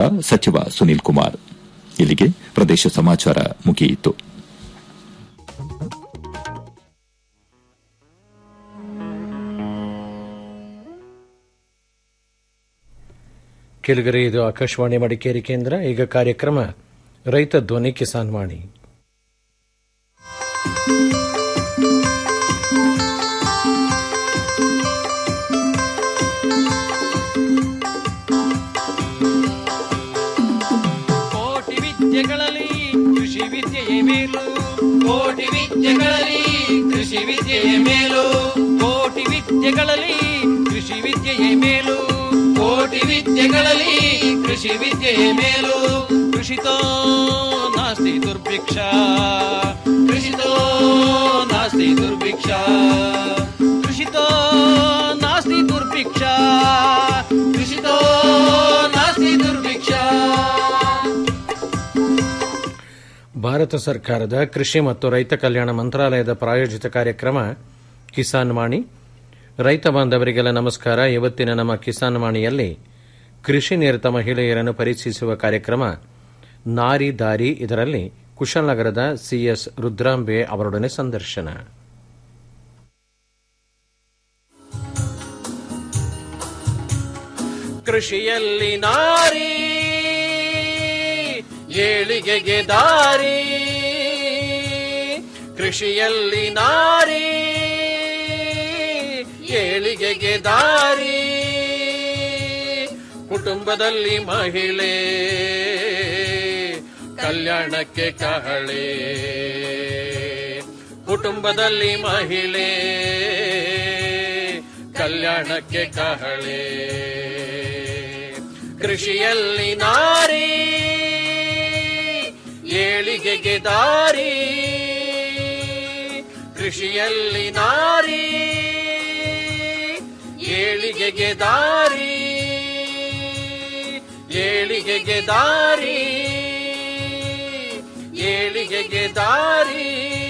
ಸಚಿವ ಸುನೀಲ್ ಕುಮಾರ್ ಇಲ್ಲಿಗೆ ಪ್ರದೇಶ ಸಮಾಚಾರ ಮುಗಿಯಿತು ಕೆಳಗರೆ ಇದು ಆಕಾಶವಾಣಿ ಮಡಿಕೇರಿ ಕೇಂದ್ರ ಈಗ ಕಾರ್ಯಕ್ರಮ ರೈತ ಧ್ವನಿ ಕಿಸಾನ್ ವಾಣಿ ಕೋಟಿ ವಿದ್ಯೆಗಳಲ್ಲಿ ಕೃಷಿ ವಿದ್ಯೆಯೇ ಮೇಲು ಕೋಟಿ ವಿದ್ಯೆಗಳಲ್ಲಿ ಕೃಷಿ ವಿದ್ಯೆಯೇ ಮೇಲು ಕೋಟಿ ವಿದ್ಯೆಗಳಲ್ಲಿ ಕೃಷಿ ವಿದ್ಯೆಯೇ ಮೇಲು ಕೋಟಿ ವಿದ್ಯೆಗಳಲ್ಲಿ ಕೃಷಿ ವಿದ್ಯೆಯೇ ಮೇಲು ಕೃಷಿತೋ ನಾಸ್ತಿ ದುರ್ಭಿಕ್ಷ ಕೃಷಿತೋ ನಾಸ್ತಿ ದುರ್ಭಿಕ್ಷ ಕೃಷಿತೋ ನಾಸ್ತಿ ದುರ್ಭಿಕ್ಷ ಕೃಷಿತೋ ನಾಸ್ತಿ ದುರ್ಭಿಕ್ಷ ಭಾರತ ಸರ್ಕಾರದ ಕೃಷಿ ಮತ್ತು ರೈತ ಕಲ್ಯಾಣ ಮಂತ್ರಾಲಯದ ಪ್ರಾಯೋಜಿತ ಕಾರ್ಯಕ್ರಮ ಕಿಸಾನ್ ವಾಣಿ ರೈತ ಬಾಂಧವರಿಗೆಲ್ಲ ನಮಸ್ಕಾರ ಇವತ್ತಿನ ನಮ್ಮ ಕಿಸಾನ್ ವಾಣಿಯಲ್ಲಿ ಕೃಷಿ ನಿರತ ಮಹಿಳೆಯರನ್ನು ಪರಿಚಯಿಸುವ ಕಾರ್ಯಕ್ರಮ ನಾರಿ ದಾರಿ ಇದರಲ್ಲಿ ಕುಶಾಲನಗರದ ಸಿಎಸ್ ರುದ್ರಾಂಬೆ ಅವರೊಡನೆ ಸಂದರ್ಶನ ಕೃಷಿಯಲ್ಲಿ ನಾರಿ ಏಳಿಗೆಗೆ ದಾರಿ ಕೃಷಿಯಲ್ಲಿ ನಾರಿ ಏಳಿಗೆಗೆ ದಾರಿ ಕುಟುಂಬದಲ್ಲಿ ಮಹಿಳೆ ಕಲ್ಯಾಣಕ್ಕೆ ಕಹಳೆ ಕುಟುಂಬದಲ್ಲಿ ಮಹಿಳೆ ಕಲ್ಯಾಣಕ್ಕೆ ಕಹಳೆ ಕೃಷಿಯಲ್ಲಿ ನಾರಿ ಏಳಿಗೆಗೆ ದಾರಿ ಕೃಷಿಯಲ್ಲಿ ನಾರಿ ಏಳಿಗೆಗೆ ದಾರಿ ಏಳಿಗೆಗೆ ದಾರಿ ಏಳಿಗೆಗೆ ದಾರಿ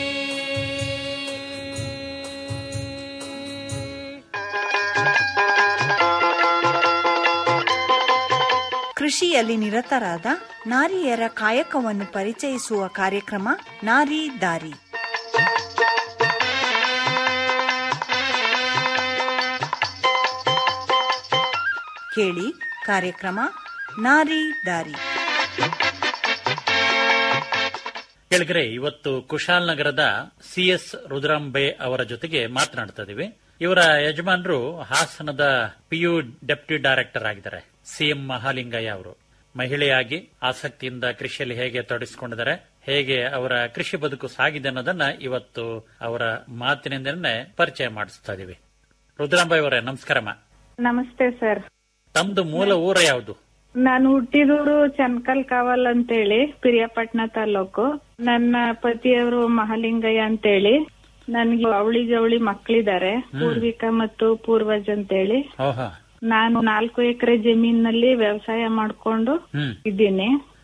ಕೃಷಿಯಲ್ಲಿ ನಿರತರಾದ ನಾರಿಯರ ಕಾಯಕವನ್ನು ಪರಿಚಯಿಸುವ ಕಾರ್ಯಕ್ರಮ ನಾರಿ ದಾರಿ ಕೇಳಿ ಕಾರ್ಯಕ್ರಮ ನಾರಿ ದಾರಿ ಕೆಳಗರೆ ಇವತ್ತು ಕುಶಾಲನಗರದ ಸಿಎಸ್ ರುದ್ರಾಂಬೆ ಅವರ ಜೊತೆಗೆ ಮಾತನಾಡ್ತಾ ಇದೀವಿ ಇವರ ಯಜಮಾನರು ಹಾಸನದ ಪಿಯು ಡೆಪ್ಟಿ ಡೈರೆಕ್ಟರ್ ಆಗಿದ್ದಾರೆ ಸಿಎಂ ಮಹಾಲಿಂಗಯ್ಯ ಅವರು ಮಹಿಳೆಯಾಗಿ ಆಸಕ್ತಿಯಿಂದ ಕೃಷಿಯಲ್ಲಿ ಹೇಗೆ ತೊಡಗಿಸಿಕೊಂಡಿದ್ದಾರೆ ಹೇಗೆ ಅವರ ಕೃಷಿ ಬದುಕು ಸಾಗಿದೆ ಅನ್ನೋದನ್ನ ಇವತ್ತು ಅವರ ಮಾತಿನಿಂದಲೇ ಪರಿಚಯ ಮಾಡಿಸ್ತಾ ಇದೀವಿ ರುದ್ರಾಂಬೆ ಅವರೇ ನಮಸ್ಕಾರಮ್ಮ ನಮಸ್ತೆ ಸರ್ ತಮ್ದು ಮೂಲ ಊರ ಯಾವುದು ನಾನು ಹುಟ್ಟಿದೂರು ಚನ್ಕಲ್ ಕಾವಲ್ ಅಂತೇಳಿ ಪಿರಿಯಾಪಟ್ನ ತಾಲೂಕು ನನ್ನ ಪತಿಯವರು ಮಹಾಲಿಂಗಯ್ಯ ಅಂತೇಳಿ ನನ್ಗೆ ಅವಳಿ ಜವಳಿ ಮಕ್ಕಳಿದ್ದಾರೆ ಪೂರ್ವಿಕ ಮತ್ತು ಪೂರ್ವಜ್ ಅಂತೇಳಿ ಓಹೋ ನಾನು ನಾಲ್ಕು ಎಕರೆ ಜಮೀನಲ್ಲಿ ವ್ಯವಸಾಯ ಮಾಡ್ಕೊಂಡು ಹ್ಮ್ ಇದ್ದೀನಿ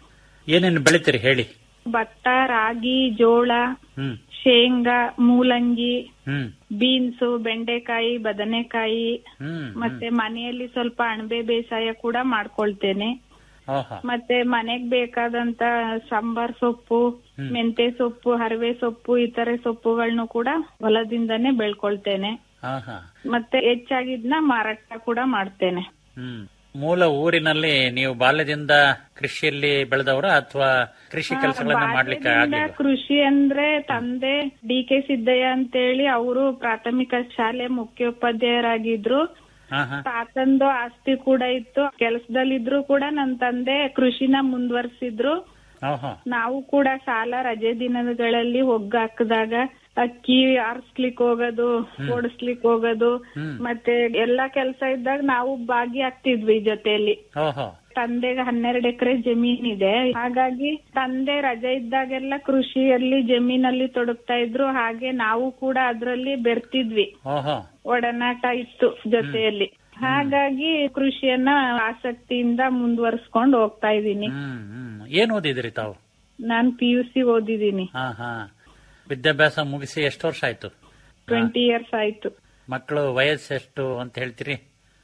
ಏನೇನು ಬೆಳಿತೀರಿ ಹೇಳಿ ಭತ್ತ ರಾಗಿ ಜೋಳ ಹ್ಮ್ ಶೇಂಗಾ ಮೂಲಂಗಿ ಹ್ಮ್ ಬೀನ್ಸು ಬೆಂಡೆಕಾಯಿ ಬದನೆಕಾಯಿ ಹ್ಮ್ ಮತ್ತೆ ಮನೆಯಲ್ಲಿ ಸ್ವಲ್ಪ ಅಣಬೆ ಬೇಸಾಯ ಕೂಡ ಮಾಡ್ಕೊಳ್ತೇನೆ ಓಹೋ ಮತ್ತೆ ಮನೆಗ್ ಬೇಕಾದಂತ ಸಾಂಬಾರ್ ಸೊಪ್ಪು ಮೆಂತೆ ಸೊಪ್ಪು ಹರವೆ ಸೊಪ್ಪು ಇತರೆ ಸೊಪ್ಪುಗಳನ್ನು ಕೂಡ ಹೊಲದಿಂದಾನೇ ಬೆಳ್ಕೊಳ್ತೇನೆ ಆಹಾ ಮತ್ತೆ ಹೆಚ್ಚಾಗಿದ್ನ ಮಾರಾಟ ಕೂಡ ಮಾಡ್ತೇನೆ ಹ್ಮ್ ಮೂಲ ಊರಿನಲ್ಲಿ ನೀವು ಬಾಲ್ಯದಿಂದ ಕೃಷಿಯಲ್ಲಿ ಬೆಳೆದವರ ಅಥವಾ ಕೃಷಿ ಕೆಲಸಗಳನ್ನ ಮಾಡ್ಲಿಕ್ಕೆ ಬಾಲ್ಯದಿಂದ ಆಗ್ಲಿಲ್ಲ ಕೃಷಿ ಅಂದ್ರೆ ತಂದೆ ಡಿ ಕೆ ಸಿದ್ದಯ್ಯ ಅಂತೇಳಿ ಅವರು ಪ್ರಾಥಮಿಕ ಶಾಲೆ ಮುಖ್ಯೋಪಾಧ್ಯಾಯರಾಗಿದ್ರು ಹಾ ಹಾ ತಾತಂದು ಆಸ್ತಿ ಕೂಡ ಇತ್ತು ಕೆಲಸದಲ್ಲಿದ್ರು ಕೂಡ ನನ್ ತಂದೆ ಕೃಷಿನ ಮುಂದುವರ್ಸಿದ್ರು ಓಹೋ ನಾವು ಕೂಡ ಸಾಲ ರಜೆ ದಿನಗಳಲ್ಲಿ ಒಗ್ಗಾಕದಾಗ ಅಕ್ಕಿ ಆರಿಸ್ಲಿಕ್ ಹೋಗೋದು ಓಡಿಸ್ಲಿಕ್ ಹೋಗೋದು ಮತ್ತೆ ಎಲ್ಲಾ ಕೆಲ್ಸ ಇದ್ದಾಗ ನಾವು ಭಾಗಿಯಾಗ್ತಿದ್ವಿ ಜೊತೆಯಲ್ಲಿ ಓಹೋ ತಂದೆಗೆ ಹನ್ನೆರಡು ಎಕರೆ ಜಮೀನ್ ಇದೆ ಹಾಗಾಗಿ ತಂದೆ ರಜೆ ಇದ್ದಾಗೆಲ್ಲ ಕೃಷಿಯಲ್ಲಿ ಜಮೀನಲ್ಲಿ ತೊಡಗ್ತಾ ಇದ್ರು ಹಾಗೆ ನಾವು ಕೂಡ ಅದ್ರಲ್ಲಿ ಬೆರ್ತಿದ್ವಿ ಓಹೋ ಒಡನಾಟ ಇತ್ತು ಜೊತೆಯಲ್ಲಿ ಹಾಗಾಗಿ ಕೃಷಿಯನ್ನ ಆಸಕ್ತಿಯಿಂದ ಮುಂದುವರ್ಸ್ಕೊಂಡು ಹೋಗ್ತಾ ಇದ್ದೀನಿ ಹ್ಮ್ ಹ್ಮ್ ಏನ್ ಓದಿದ್ರಿ ತಾವು ನಾನ್ ಪಿ ಯು ಸಿ ಓದಿದ್ದೀನಿ ಹಾ ಹಾ ವಿದ್ಯಾಭ್ಯಾಸ ಮುಗಿಸಿ ಎಷ್ಟು ವರ್ಷ ಆಯ್ತು ಟ್ವೆಂಟಿ ಇಯರ್ಸ್ ಆಯ್ತು ಮಕ್ಕಳು ವಯಸ್ಸು ಎಷ್ಟು ಅಂತ ಹೇಳ್ತೀರಿ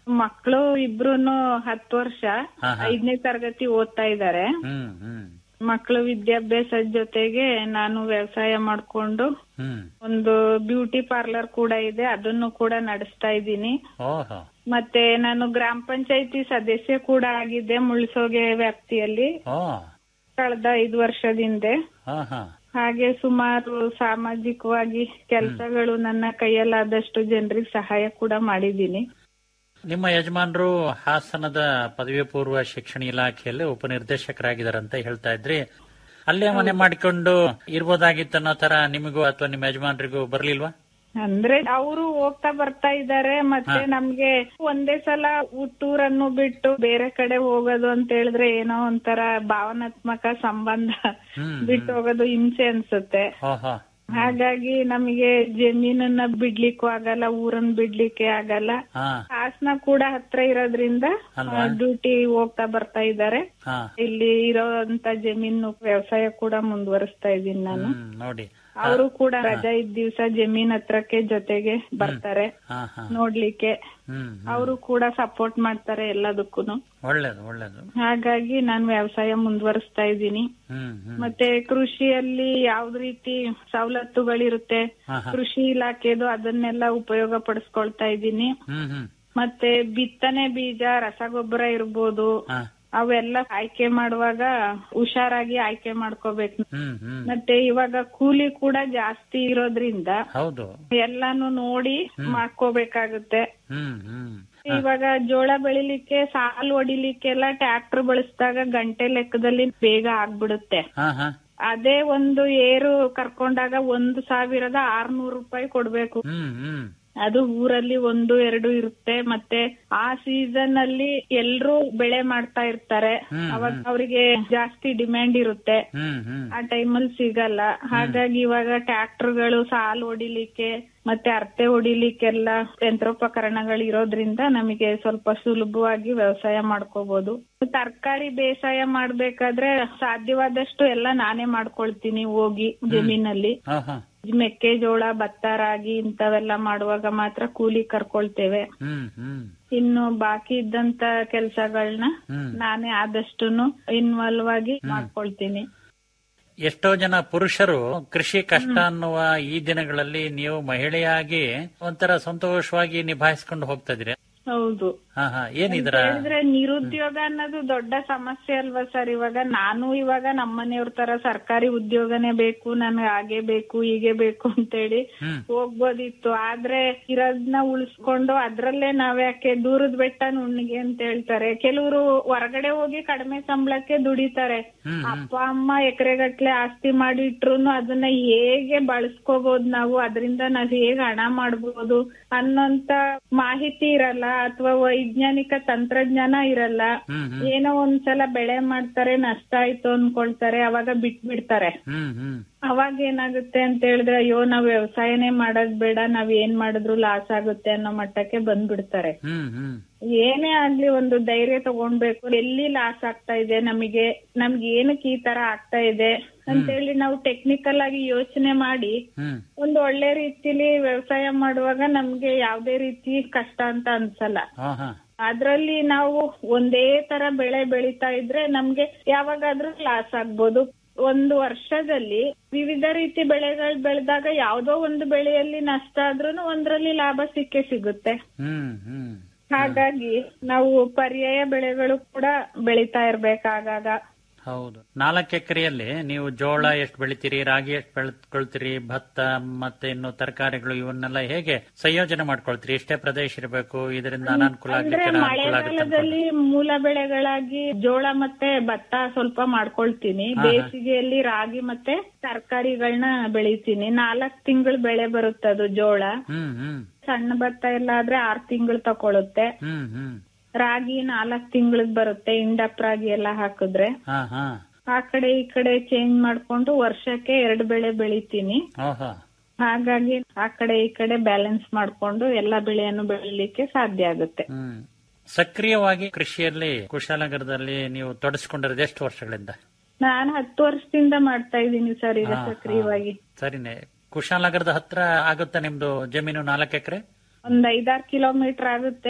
ಮಕ್ಕಳು ಇಬ್ರುನು ಹತ್ತು ವರ್ಷ ಹಾ, ಹಾ. ಐದನೇ ತರಗತಿ ಓದ್ತಾ ಇದ್ದಾರೆ ಹ್ಮ್ ಹ್ಮ್ ಮಕ್ಕಳು ವಿದ್ಯಾಭ್ಯಾಸದ ಜೊತೆಗೆ ನಾನು ವ್ಯವಸಾಯ ಮಾಡ್ಕೊಂಡು ಹ್ಮ್ ಒಂದು ಬ್ಯೂಟಿ ಪಾರ್ಲರ್ ಕೂಡ ಇದೆ ಅದನ್ನು ಕೂಡ ನಡೆಸ್ತಾ ಇದ್ದೀನಿ ಓಹೋ ಮತ್ತೆ ನಾನು ಗ್ರಾಮ ಪಂಚಾಯತಿ ಸದಸ್ಯ ಕೂಡ ಆಗಿದ್ದೆ ಮುಳ್ಸೋಗೆ ವ್ಯಾಪ್ತಿಯಲ್ಲಿ ಓ ಕಳೆದ ಐದು ವರ್ಷದಿಂದ ಹಾ ಹಾ ಹಾಗೆ ಸುಮಾರು ಸಾಮಾಜಿಕವಾಗಿ ಕೆಲಸಗಳು ನನ್ನ ಕೈಯಲ್ಲಾದಷ್ಟು ಜನರಿಗೆ ಸಹಾಯ ಕೂಡ ಮಾಡಿದ್ದೀನಿ ನಿಮ್ಮ ಯಜಮಾನರು ಹಾಸನದ ಪದವಿ ಪೂರ್ವ ಶಿಕ್ಷಣ ಇಲಾಖೆಯಲ್ಲಿ ಉಪನಿರ್ದೇಶಕರಾಗಿದ್ದಾರೆ ಅಂತ ಹೇಳ್ತಾ ಇದ್ರಿ ಅಲ್ಲೇ ಮನೆ ಮಾಡಿಕೊಂಡು ಇರ್ಬೋದಾಗಿತ್ತು ಅನ್ನೋ ತರ ನಿಮಗೂ ಅಥವಾ ನಿಮ್ಮ ಯಜಮಾನರಿಗೂ ಬರ್ಲಿಲ್ವಾ ಅಂದ್ರೆ ಅವರು ಹೋಗ್ತಾ ಬರ್ತಾ ಇದ್ದಾರೆ ಮತ್ತೆ ನಮ್ಗೆ ಒಂದೇ ಸಲ ಹುಟ್ಟೂರನ್ನು ಬಿಟ್ಟು ಬೇರೆ ಕಡೆ ಹೋಗೋದು ಅಂತ ಹೇಳಿದ್ರೆ ಏನೋ ಒಂಥರ ಭಾವನಾತ್ಮಕ ಸಂಬಂಧ ಹ್ಮ್, ಬಿಟ್ಟು ಹೋಗೋದು ಹಿಂಸೆ ಅನ್ಸುತ್ತೆ ಓಹೋ ಹಾಗಾಗಿ ನಮಗೆ ಜಮೀನನ್ನ ಬಿಡ್ಲಿಕ್ಕೂ ಆಗಲ್ಲ ಊರನ್ನ ಬಿಡ್ಲಿಕ್ಕೆ ಆಗಲ್ಲ ಹಾ ಹಾಸನ ಕೂಡ ಹತ್ರ ಇರೋದ್ರಿಂದ ಅಲ್ವಾ? ಡ್ಯೂಟಿ ಹೋಗ್ತಾ ಬರ್ತಾ ಇದ್ದಾರೆ ಹಾ ಇಲ್ಲಿ ಇರೋಂತ ಜಮೀನು ವ್ಯವಸಾಯ ಕೂಡ ಮುಂದುವರಿಸ್ತಾ ಇದ್ದೀನಿ ನಾನು ಹ್ಮ್ ನೋಡಿ ಅವರು ಕೂಡ ರಜಾ ಇದ್ದ ದಿವ್ಸ ಜಮೀನ್ ಹತ್ರಕ್ಕೆ ಜೊತೆಗೆ ಬರ್ತಾರೆ ಹಾ ಹಾ ನೋಡ್ಲಿಕ್ಕೆ ಹ್ಮ್ ಅವರು ಕೂಡ ಸಪೋರ್ಟ್ ಮಾಡ್ತಾರೆ ಎಲ್ಲದಕ್ಕೂ ಒಳ್ಳೇದು ಒಳ್ಳೇದು ಹಾಗಾಗಿ ನಾನು ವ್ಯವಸಾಯ ಮುಂದುವರಿಸ್ತಾ ಇದ್ದೀನಿ ಹ್ಮ್ ಹ್ಮ್ ಮತ್ತೆ ಕೃಷಿಯಲ್ಲಿ ಯಾವ್ದ್ ರೀತಿ ಸವಲತ್ತುಗಳಿರುತ್ತೆ ಹಾ, ಹಾ. ಕೃಷಿ ಇಲಾಖೆದು ಅದನ್ನೆಲ್ಲ ಉಪಯೋಗ ಪಡಿಸ್ಕೊಳ್ತಾ ಇದ್ದೀನಿ ಹ್ಮ್ ಹ್ಮ್ ಮತ್ತೆ ಬಿತ್ತನೆ ಬೀಜ ರಸಗೊಬ್ಬರ ಇರ್ಬೋದು ಹಾ ಅವೆಲ್ಲ ಆಯ್ಕೆ ಮಾಡುವಾಗ ಹುಷಾರಾಗಿ ಆಯ್ಕೆ ಮಾಡ್ಕೋಬೇಕು ಹ್ಮ್ ಹ್ಮ್ ಮತ್ತೆ ಇವಾಗ ಕೂಲಿ ಕೂಡ ಜಾಸ್ತಿ ಇರೋದ್ರಿಂದ ಹೌದು ಎಲ್ಲಾನು ನೋಡಿ ಮಾಡ್ಕೋಬೇಕಾಗುತ್ತೆ ಹ್ಮ್ ಹ್ಮ್ ಇವಾಗ ಜೋಳ ಬೆಳಿಲಿಕ್ಕೆ ಸಾಲು ಹೊಡಿಲಿಕ್ಕೆಲ್ಲ ಟ್ರ್ಯಾಕ್ಟರ್ ಬಳಸಿದಾಗ ಗಂಟೆ ಲೆಕ್ಕದಲ್ಲಿ ಬೇಗ ಆಗ್ಬಿಡುತ್ತೆ ಹಾ ಹಾ ಅದೇ ಒಂದು ಏರು ಕರ್ಕೊಂಡಾಗ ಒಂದು ಸಾವಿರದ ಆರ್ನೂರು ರೂಪಾಯಿ ಕೊಡ್ಬೇಕು ಹ್ಮ್ ಹ್ಮ್ ಅದು ಊರಲ್ಲಿ ಒಂದು ಎರಡು ಇರುತ್ತೆ ಮತ್ತೆ ಆ ಸೀಸನ್ ಅಲ್ಲಿ ಎಲ್ರೂ ಬೆಳೆ ಮಾಡ್ತಾ ಇರ್ತಾರೆ ಹ್ಮ್, ಅವಾಗ ಅವರಿಗೆ ಜಾಸ್ತಿ ಡಿಮ್ಯಾಂಡ್ ಇರುತ್ತೆ ಹ್ಮ್ ಹ್ಮ್ ಆ ಟೈಮಲ್ಲಿ ಸಿಗಲ್ಲ ಹಾಗಾಗಿ ಇವಾಗ ಟ್ರ್ಯಾಕ್ಟರ್ಗಳು ಸಾಲು ಹೊಡಿಲಿಕ್ಕೆ ಮತ್ತೆ ಅರ್ತೆ ಹೊಡಿಲಿಕ್ಕೆಲ್ಲ ಯಂತ್ರೋಪಕರಣಗಳು ಇರೋದ್ರಿಂದ ನಮಗೆ ಸ್ವಲ್ಪ ಸುಲಭವಾಗಿ ವ್ಯವಸಾಯ ಮಾಡ್ಕೋಬಹುದು ತರಕಾರಿ ಬೇಸಾಯ ಮಾಡ್ಬೇಕಾದ್ರೆ ಸಾಧ್ಯವಾದಷ್ಟು ಎಲ್ಲ ನಾನೇ ಮಾಡ್ಕೊಳ್ತೀನಿ ಹೋಗಿ ಜಮೀನಲ್ಲಿ ಹಾ ಹಾ ಮೆಕ್ಕೆಜೋಳ ಭತ್ತ ರಾಗಿ ಇಂಥವೆಲ್ಲ ಮಾಡುವಾಗ ಮಾತ್ರ ಕೂಲಿ ಕರ್ಕೊಳ್ತೇವೆ ಹ್ಮ್ ಹ್ಮ್ ಇನ್ನು ಬಾಕಿ ಇದ್ದಂತ ಕೆಲ್ಸಗಳನ್ನ ಹ್ಮ್. ನಾನೇ ಆದಷ್ಟುನು ಇನ್ವಾಲ್ವ್ ಆಗಿ ಮಾಡ್ಕೊಳ್ತೀನಿ ಎಷ್ಟೋ ಜನ ಪುರುಷರು ಕೃಷಿ ಕಷ್ಟ ಅನ್ನುವ ಈ ದಿನಗಳಲ್ಲಿ ನೀವು ಮಹಿಳೆಯಾಗಿ ಒಂಥರ ಸಂತೋಷವಾಗಿ ನಿಭಾಯಿಸ್ಕೊಂಡು ಹೋಗ್ತಾ ಇದೀರಿ ಹೌದು ಹಾ ಹಾ ಏನಿದ್ರ ಹೇಳಿದ್ರೆ ನಿರುದ್ಯೋಗ ಅನ್ನೋದು ದೊಡ್ಡ ಸಮಸ್ಯೆ ಅಲ್ವಾ ಸರ್ ಇವಾಗ ನಾನು ಇವಾಗ ನಮ್ಮನೆಯವ್ರ ತರ ಸರ್ಕಾರಿ ಉದ್ಯೋಗನೇ ಬೇಕು ನನ್ಗೆ ಹಾಗೆ ಬೇಕು ಹೀಗೆ ಬೇಕು ಅಂತೇಳಿ ಹ್ಮ್. ಹೋಗ್ಬೋದಿತ್ತು ಆದ್ರೆ ಇರೋದ್ನ ಉಳಿಸ್ಕೊಂಡು ಅದ್ರಲ್ಲೇ ನಾವ್ಯಾಕೆ ದೂರದ ಬೆಟ್ಟ ನುಣ್ಣಿಗೆ ಅಂತ ಹೇಳ್ತಾರೆ ಕೆಲವರು ಹೊರಗಡೆ ಹೋಗಿ ಕಡಿಮೆ ಸಂಬಳಕ್ಕೆ ದುಡಿತಾರೆ ಹ್ಮ್, ಅಪ್ಪ ಅಮ್ಮ ಎಕರೆಗಟ್ಲೆ ಆಸ್ತಿ ಮಾಡಿ ಇಟ್ರುನು ಅದನ್ನ ಹೇಗೆ ಬಳಸ್ಕೋಬಹುದು ನಾವು ಅದರಿಂದ ನಾವ್ ಹೇಗ್ ಹಣ ಮಾಡ್ಬೋದು ಅನ್ನೋಂತ ಮಾಹಿತಿ ಇರಲ್ಲ ಅಥವಾ ವೈಜ್ಞಾನಿಕ ತಂತ್ರಜ್ಞಾನ ಇರಲ್ಲ ಹ್ಮ್ ಹ್ಮ್ ಏನೋ ಒಂದ್ಸಲ ಬೆಳೆ ಮಾಡ್ತಾರೆ ನಷ್ಟ ಆಯ್ತು ಅನ್ಕೊಳ್ತಾರೆ ಅವಾಗ ಬಿಟ್ಬಿಡ್ತಾರೆ ಹ್ಮ್ ಹ್ಮ್ ಅವಾಗ ಏನಾಗುತ್ತೆ ಅಂತ ಹೇಳಿದ್ರೆ ಅಯ್ಯೋ ನಾವ್ ವ್ಯವಸಾಯನೇ ಮಾಡೋದ್ ಬೇಡ ನಾವ್ ಏನ್ ಮಾಡಿದ್ರು ಲಾಸ್ ಆಗುತ್ತೆ ಅನ್ನೋ ಮಟ್ಟಕ್ಕೆ ಬಂದ್ಬಿಡ್ತಾರೆ ಹ್ಮ್ ಹ್ಮ್ ಏನೇ ಆಗ್ಲಿ ಒಂದು ಧೈರ್ಯ ತಗೊಂಡ್ಬೇಕು ಎಲ್ಲಿ ಲಾಸ್ ಆಗ್ತಾ ಇದೆ ನಮಗೆ ನಮ್ಗೆ ಏನಕ್ಕೆ ಈ ತರ ಆಗ್ತಾ ಇದೆ ಅಂತೇಳಿ ನಾವು ಟೆಕ್ನಿಕಲ್ ಆಗಿ ಯೋಚನೆ ಮಾಡಿ ಹ್ಮ್ ಒಂದು ಒಳ್ಳೆ ರೀತಿಲಿ ವ್ಯವಸಾಯ ಮಾಡುವಾಗ ನಮ್ಗೆ ಯಾವ್ದೇ ರೀತಿ ಕಷ್ಟ ಅಂತ ಅನ್ಸಲ್ಲ ಹಾ ಹಾ ಅದ್ರಲ್ಲಿ ನಾವು ಒಂದೇ ತರ ಬೆಳೆ ಬೆಳೀತಾ ಇದ್ರೆ ನಮ್ಗೆ ಯಾವಾಗಾದ್ರೂ ಲಾಸ್ ಆಗ್ಬೋದು ಒಂದು ವರ್ಷದಲ್ಲಿ ವಿವಿಧ ರೀತಿ ಬೆಳೆಗಳು ಬೆಳೆದಾಗ ಯಾವ್ದೋ ಒಂದು ಬೆಳೆಯಲ್ಲಿ ನಷ್ಟ ಆದ್ರೂ ಒಂದ್ರಲ್ಲಿ ಲಾಭ ಸಿಕ್ಕೇ ಸಿಗುತ್ತೆ ಹ್ಮ್ ಹ್ಮ್ ಹಾಗಾಗಿ ನಾವು ಪರ್ಯಾಯ ಬೆಳೆಗಳು ಕೂಡ ಬೆಳೀತಾ ಇರ್ಬೇಕಾಗಾಗ ಹೌದು ನಾಲ್ಕು ಎಕರೆಯಲ್ಲಿ ನೀವು ಜೋಳ ಎಷ್ಟು ಬೆಳಿತೀರಿ ರಾಗಿ ಎಷ್ಟು ಬೆಳ್ಕೊಳ್ತೀರಿ ಭತ್ತ ಮತ್ತೆ ಇನ್ನು ತರಕಾರಿಗಳು ಇವನ್ನೆಲ್ಲ ಹೇಗೆ ಸಂಯೋಜನೆ ಮಾಡ್ಕೊಳ್ತೀರಿ ಎಷ್ಟೇ ಪ್ರದೇಶ ಇರಬೇಕು ಇದರಿಂದ ಅನಾನುಕೂಲ ಅಂದ್ರೆ ಆಗ್ಲಿಕ್ಕೆ ಅನುಕೂಲ ಆಗುತ್ತೆ ಅನ್ಕೊಂಡು. ಮಳೆಗಾಲದಲ್ಲಿ ಮೂಲ ಬೆಳೆಗಳಾಗಿ ಜೋಳ ಮತ್ತೆ ಭತ್ತ ಸ್ವಲ್ಪ ಮಾಡ್ಕೊಳ್ತೀನಿ ಬೇಸಿಗೆಯಲ್ಲಿ ರಾಗಿ ಮತ್ತೆ ತರಕಾರಿಗಳನ್ನ ಬೆಳಿತೀನಿ ನಾಲ್ಕ್ ತಿಂಗಳು ಬೆಳೆ ಬರುತ್ತೆ ಅದು ಜೋಳ ಹ್ಮ್ ಹ್ಮ್ ಸಣ್ಣ ಭತ್ತ ಎಲ್ಲ ಆದ್ರೆ ಆರ್ ತಿಂಗಳು ತಕೊಳ್ಳುತ್ತೆ ಹ್ಮ್ ಹ್ಮ್ ರಾಗಿ ನಾಲ್ಕ್ ತಿಂಗಳದ್ ಬರುತ್ತೆ ಇಂಡಪ್ ರಾಗಿ ಎಲ್ಲ ಹಾಕಿದ್ರೆ ಹಾ ಹಾ ಆ ಕಡೆ ಈ ಕಡೆ ಚೇಂಜ್ ಮಾಡ್ಕೊಂಡು ವರ್ಷಕ್ಕೆ ಎರಡು ಬೆಳೆ ಬೆಳಿತೀನಿ ಓಹೋ ಹಾಗಾಗಿ ಆ ಕಡೆ ಈ ಕಡೆ ಬ್ಯಾಲೆನ್ಸ್ ಮಾಡ್ಕೊಂಡು ಎಲ್ಲಾ ಬೆಳೆಯನ್ನು ಬೆಳಿಲಿಕ್ಕೆ ಸಾಧ್ಯ ಆಗುತ್ತೆ ಹ್ಮ್ ಸಕ್ರಿಯವಾಗಿ ಕೃಷಿಯಲ್ಲಿ ಕುಶಾಲನಗರದಲ್ಲಿ ನೀವು ತೊಡಸ್ಕೊಂಡಿರೋದು ಎಷ್ಟು ವರ್ಷಗಳಿಂದ ನಾನು ಹತ್ತು ವರ್ಷದಿಂದ ಮಾಡ್ತಾ ಇದ್ದೀನಿ ಸರ್ ಈಗ ಹಾ, ಸಕ್ರಿಯವಾಗಿ ಸರಿನೇ ಕುಶಾಲನಗರದ ಹತ್ರ ಆಗುತ್ತಾ ನಿಮ್ದು ಜಮೀನು ನಾಲ್ಕು ಎಕರೆ ಒಂದ್ ಐದಾರು ಕಿಲೋಮೀಟರ್ ಆಗುತ್ತೆ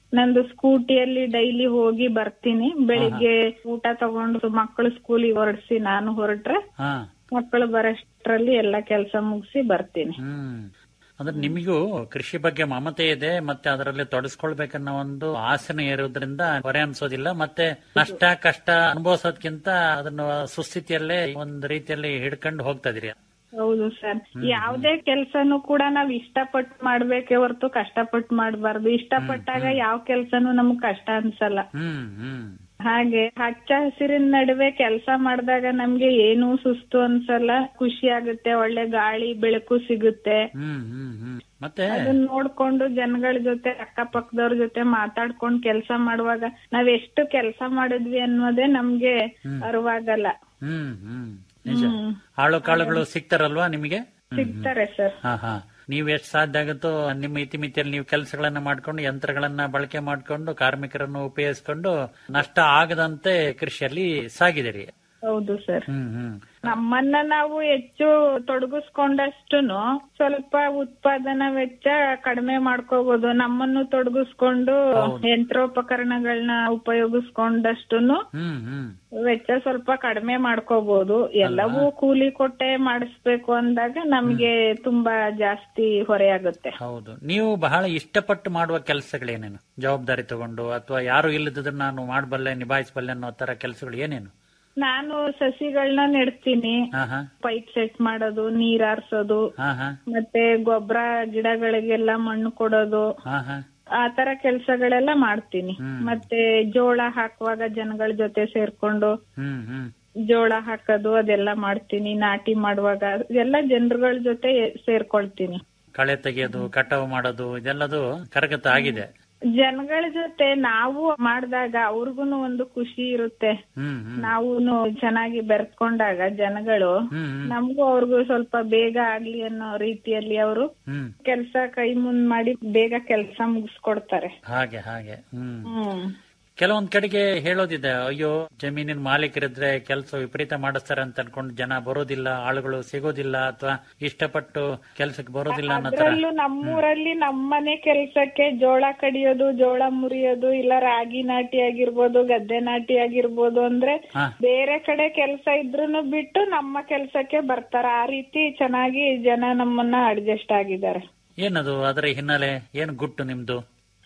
ನಂದು ಸ್ಕೂಟಿಯಲ್ಲಿ ಡೈಲಿ ಹೋಗಿ ಬರ್ತೀನಿ ಬೆಳಿಗ್ಗೆ ಊಟ ತಗೊಂಡು ಮಕ್ಕಳು ಸ್ಕೂಲಿಗೆ ಹೊರಡ್ಸಿ ನಾನು ಹೊರಟ್ರೆ ಹಾ ಮಕ್ಕಳು ಬರೋಷ್ಟ್ರಲ್ಲಿ ಎಲ್ಲ ಕೆಲಸ ಮುಗಿಸಿ ಬರ್ತೀನಿ ಹ್ಮ್ ಅಂದ್ರೆ ನಿಮಗೂ ಕೃಷಿ ಬಗ್ಗೆ ಮಮತೆ ಇದೆ ಮತ್ತೆ ಅದರಲ್ಲಿ ತೊಡಸ್ಕೊಳ್ಬೇಕನ್ನೋ ಒಂದು ಆಸೆನೂ ಇರೋದ್ರಿಂದ ಹೊರೆ ಅನ್ಸೋದಿಲ್ಲ ಮತ್ತೆ ನಷ್ಟ ಕಷ್ಟ ಅನುಭವಿಸೋದ್ಕಿಂತ ಅದನ್ನ ಸುಸ್ಥಿತಿಯಲ್ಲೇ ಒಂದ್ ರೀತಿಯಲ್ಲಿ ಹಿಡ್ಕೊಂಡು ಹೋಗ್ತಾ ಇದೀರಿ ಹೌದು ಸರ್ ಯಾವ್ದೇ ಕೆಲ್ಸನೂ ಕೂಡ ನಾವ್ ಇಷ್ಟಪಟ್ಟು ಮಾಡ್ಬೇಕೆ ಹೊರತು ಕಷ್ಟಪಟ್ಟು ಮಾಡ್ಬಾರ್ದು ಇಷ್ಟಪಟ್ಟಾಗ ಯಾವ ಕೆಲ್ಸನೂ ನಮ್ಗ್ ಕಷ್ಟ ಅನ್ಸಲ್ಲ ಹ್ಮ್ ಹ್ಮ್ ಹಾಗೆ ಹಚ್ಚ ಹಸಿರಿನ ನಡುವೆ ಕೆಲಸ ಮಾಡಿದಾಗ ನಮ್ಗೆ ಏನೂ ಸುಸ್ತು ಅನ್ಸಲ್ಲ ಖುಷಿ ಆಗುತ್ತೆ ಒಳ್ಳೆ ಗಾಳಿ ಬೆಳಕು ಸಿಗುತ್ತೆ ಹ್ಮ್ ಹ್ಮ್ ಹ್ಮ್ ಮತ್ತೆ ಅದನ್ನ ನೋಡ್ಕೊಂಡು ಜನಗಳ ಜೊತೆ ಅಕ್ಕಪಕ್ಕದವ್ರ ಜೊತೆ ಮಾತಾಡ್ಕೊಂಡ್ ಕೆಲಸ ಮಾಡುವಾಗ ನಾವ್ ಎಷ್ಟು ಕೆಲಸ ಮಾಡಿದ್ವಿ ಅನ್ನೋದೇ ನಮ್ಗೆ ಅರಿವಾಗಲ್ಲ ಹ್ಮ್ ಹ್ಮ್ ನಿಜ ಆಳು ಕಾಳುಗಳು ಸಿಗ್ತಾರಲ್ವಾ ನಿಮಗೆ ಸಿಗ್ತಾರೆ ಸರ್ ಹಾ ಹಾ ನೀವ್ ಎಷ್ಟು ಸಾಧ್ಯ ಆಗುತ್ತೋ ನಿಮ್ಮ ಇತಿಮಿತಿಯಲ್ಲಿ ನೀವು ಕೆಲಸಗಳನ್ನ ಮಾಡ್ಕೊಂಡು ಯಂತ್ರಗಳನ್ನ ಬಳಕೆ ಮಾಡ್ಕೊಂಡು ಕಾರ್ಮಿಕರನ್ನು ಉಪಯೋಗಿಸ್ಕೊಂಡು ನಷ್ಟ ಆಗದಂತೆ ಕೃಷಿಯಲ್ಲಿ ಸಾಗಿದಿರಿ ಹೌದು ಸರ್ ಹ್ಮ್ ಹ್ಮ್ ನಮ್ಮನ್ನ ನಾವು ಹೆಚ್ಚು ತೊಡಗಿಸ್ಕೊಂಡಷ್ಟುನು ಸ್ವಲ್ಪ ಉತ್ಪಾದನಾ ವೆಚ್ಚ ಕಡಿಮೆ ಮಾಡ್ಕೋಬಹುದು ನಮ್ಮನ್ನು ತೊಡಗಿಸ್ಕೊಂಡು ಯಂತ್ರೋಪಕರಣಗಳನ್ನ ಉಪಯೋಗಿಸ್ಕೊಂಡಷ್ಟುನು ಹ್ಮ್ ಹ್ಮ್ ವೆಚ್ಚ ಸ್ವಲ್ಪ ಕಡಿಮೆ ಮಾಡ್ಕೋಬಹುದು ಎಲ್ಲವೂ ಕೂಲಿ ಕೊಟ್ಟೆ ಮಾಡಿಸ್ಬೇಕು ಅಂದಾಗ ನಮ್ಗೆ ತುಂಬಾ ಜಾಸ್ತಿ ಹೊರೆ ಆಗುತ್ತೆ ಹೌದು ನೀವು ಬಹಳ ಇಷ್ಟಪಟ್ಟು ಮಾಡುವ ಕೆಲಸಗಳೇನೇನು ಜವಾಬ್ದಾರಿ ತಗೊಂಡು ಅಥವಾ ಯಾರು ಇಲ್ಲದಿದ್ರೆ ನಾನು ಮಾಡಬಲ್ಲೆ ನಿಭಾಯಿಸಬಲ್ಲೆ ಅನ್ನೋ ತರ ಕೆಲಸಗಳು ಏನೇನು ನಾನು ಸಸಿಗಳನ್ನ ನೆಡ್ತೀನಿ ಹಾ ಹಾ ಪೈಪ್ ಸೆಟ್ ಮಾಡೋದು ನೀರ್ ಹಾರ್ಸೋದು ಹಾ ಹಾ ಮತ್ತೆ ಗೊಬ್ಬರ ಗಿಡಗಳಿಗೆಲ್ಲ ಮಣ್ಣು ಕೊಡೋದು ಹಾ ಹಾ ಆ ತರ ಕೆಲ್ಸಗಳೆಲ್ಲ ಮಾಡ್ತೀನಿ ಮತ್ತೆ ಜೋಳ ಹಾಕುವಾಗ ಜನಗಳ ಜೊತೆ ಸೇರ್ಕೊಂಡು ಹ್ಮ್ ಹ್ಮ್ ಜೋಳ ಹಾಕೋದು ಅದೆಲ್ಲ ಮಾಡ್ತೀನಿ ನಾಟಿ ಮಾಡುವಾಗ ಎಲ್ಲ ಜನರುಗಳ ಜೊತೆ ಸೇರ್ಕೊಳ್ತೀನಿ ಕಳೆ ತೆಗೆಯೋದು ಕಟಾವು ಮಾಡೋದು ಇದೆಲ್ಲದು ಕರಗತ ಆಗಿದೆ ಜನಗಳ ಜೊತೆ ನಾವು ಮಾಡಿದಾಗ ಅವ್ರಿಗೂನು ಒಂದು ಖುಷಿ ಇರುತ್ತೆ ಹ್ಮ್ ಹ್ಮ್ ನಾವು ಚೆನ್ನಾಗಿ ಬೆರ್ತ್ಕೊಂಡಾಗ ಜನಗಳು ಹ್ಮ್ ಹ್ಮ್ ನಮಗೂ ಅವ್ರಿಗೂ ಸ್ವಲ್ಪ ಬೇಗ ಆಗ್ಲಿ ಅನ್ನೋ ರೀತಿಯಲ್ಲಿ ಅವರು ಹ್ಮ್ ಕೆಲ್ಸ ಕೈ ಮುಂದ್ ಮಾಡಿ ಬೇಗ ಕೆಲ್ಸ ಮುಗಿಸ್ಕೊಡ್ತಾರೆ ಹಾಗೆ ಹಾಗೆ ಹ್ಮ್ ಹ್ಮ್ ಕೆಲವೊಂದ್ ಕಡೆಗೆ ಹೇಳೋದಿದೆ ಅಯ್ಯೋ ಜಮೀನಿನ ಮಾಲೀಕರಿದ್ರೆ ಕೆಲಸ ವಿಪರೀತ ಮಾಡಿಸ್ತಾರೆ ಅಂತ ಅನ್ಕೊಂಡು ಜನ ಬರೋದಿಲ್ಲ ಆಳುಗಳು ಸಿಗೋದಿಲ್ಲ ಅಥವಾ ಇಷ್ಟಪಟ್ಟು ಕೆಲ್ಸಕ್ಕೆ ಬರೋದಿಲ್ಲ ಅನ್ನೋ ತರ ಅದ್ರಲ್ಲೂ ನಮ್ಮೂರಲ್ಲಿ ನಮ್ಮನೆ ಕೆಲ್ಸಕ್ಕೆ ಜೋಳ ಕಡಿಯೋದು ಜೋಳ ಮುರಿಯೋದು ಇಲ್ಲ ರಾಗಿ ನಾಟಿ ಆಗಿರ್ಬೋದು ಗದ್ದೆ ನಾಟಿ ಆಗಿರ್ಬೋದು ಅಂದ್ರೆ ಹಾ. ಬೇರೆ ಕಡೆ ಕೆಲ್ಸ ಇದ್ರೂನು ಬಿಟ್ಟು ನಮ್ಮ ಕೆಲ್ಸಕ್ಕೆ ಬರ್ತಾರ ಆ ರೀತಿ ಚೆನ್ನಾಗಿ ಜನ ನಮ್ಮನ್ನ ಅಡ್ಜಸ್ಟ್ ಆಗಿದ್ದಾರೆ ಏನದು ಅದರ ಹಿನ್ನೆಲೆ ಏನ್ ಗುಟ್ಟು ನಿಮ್ದು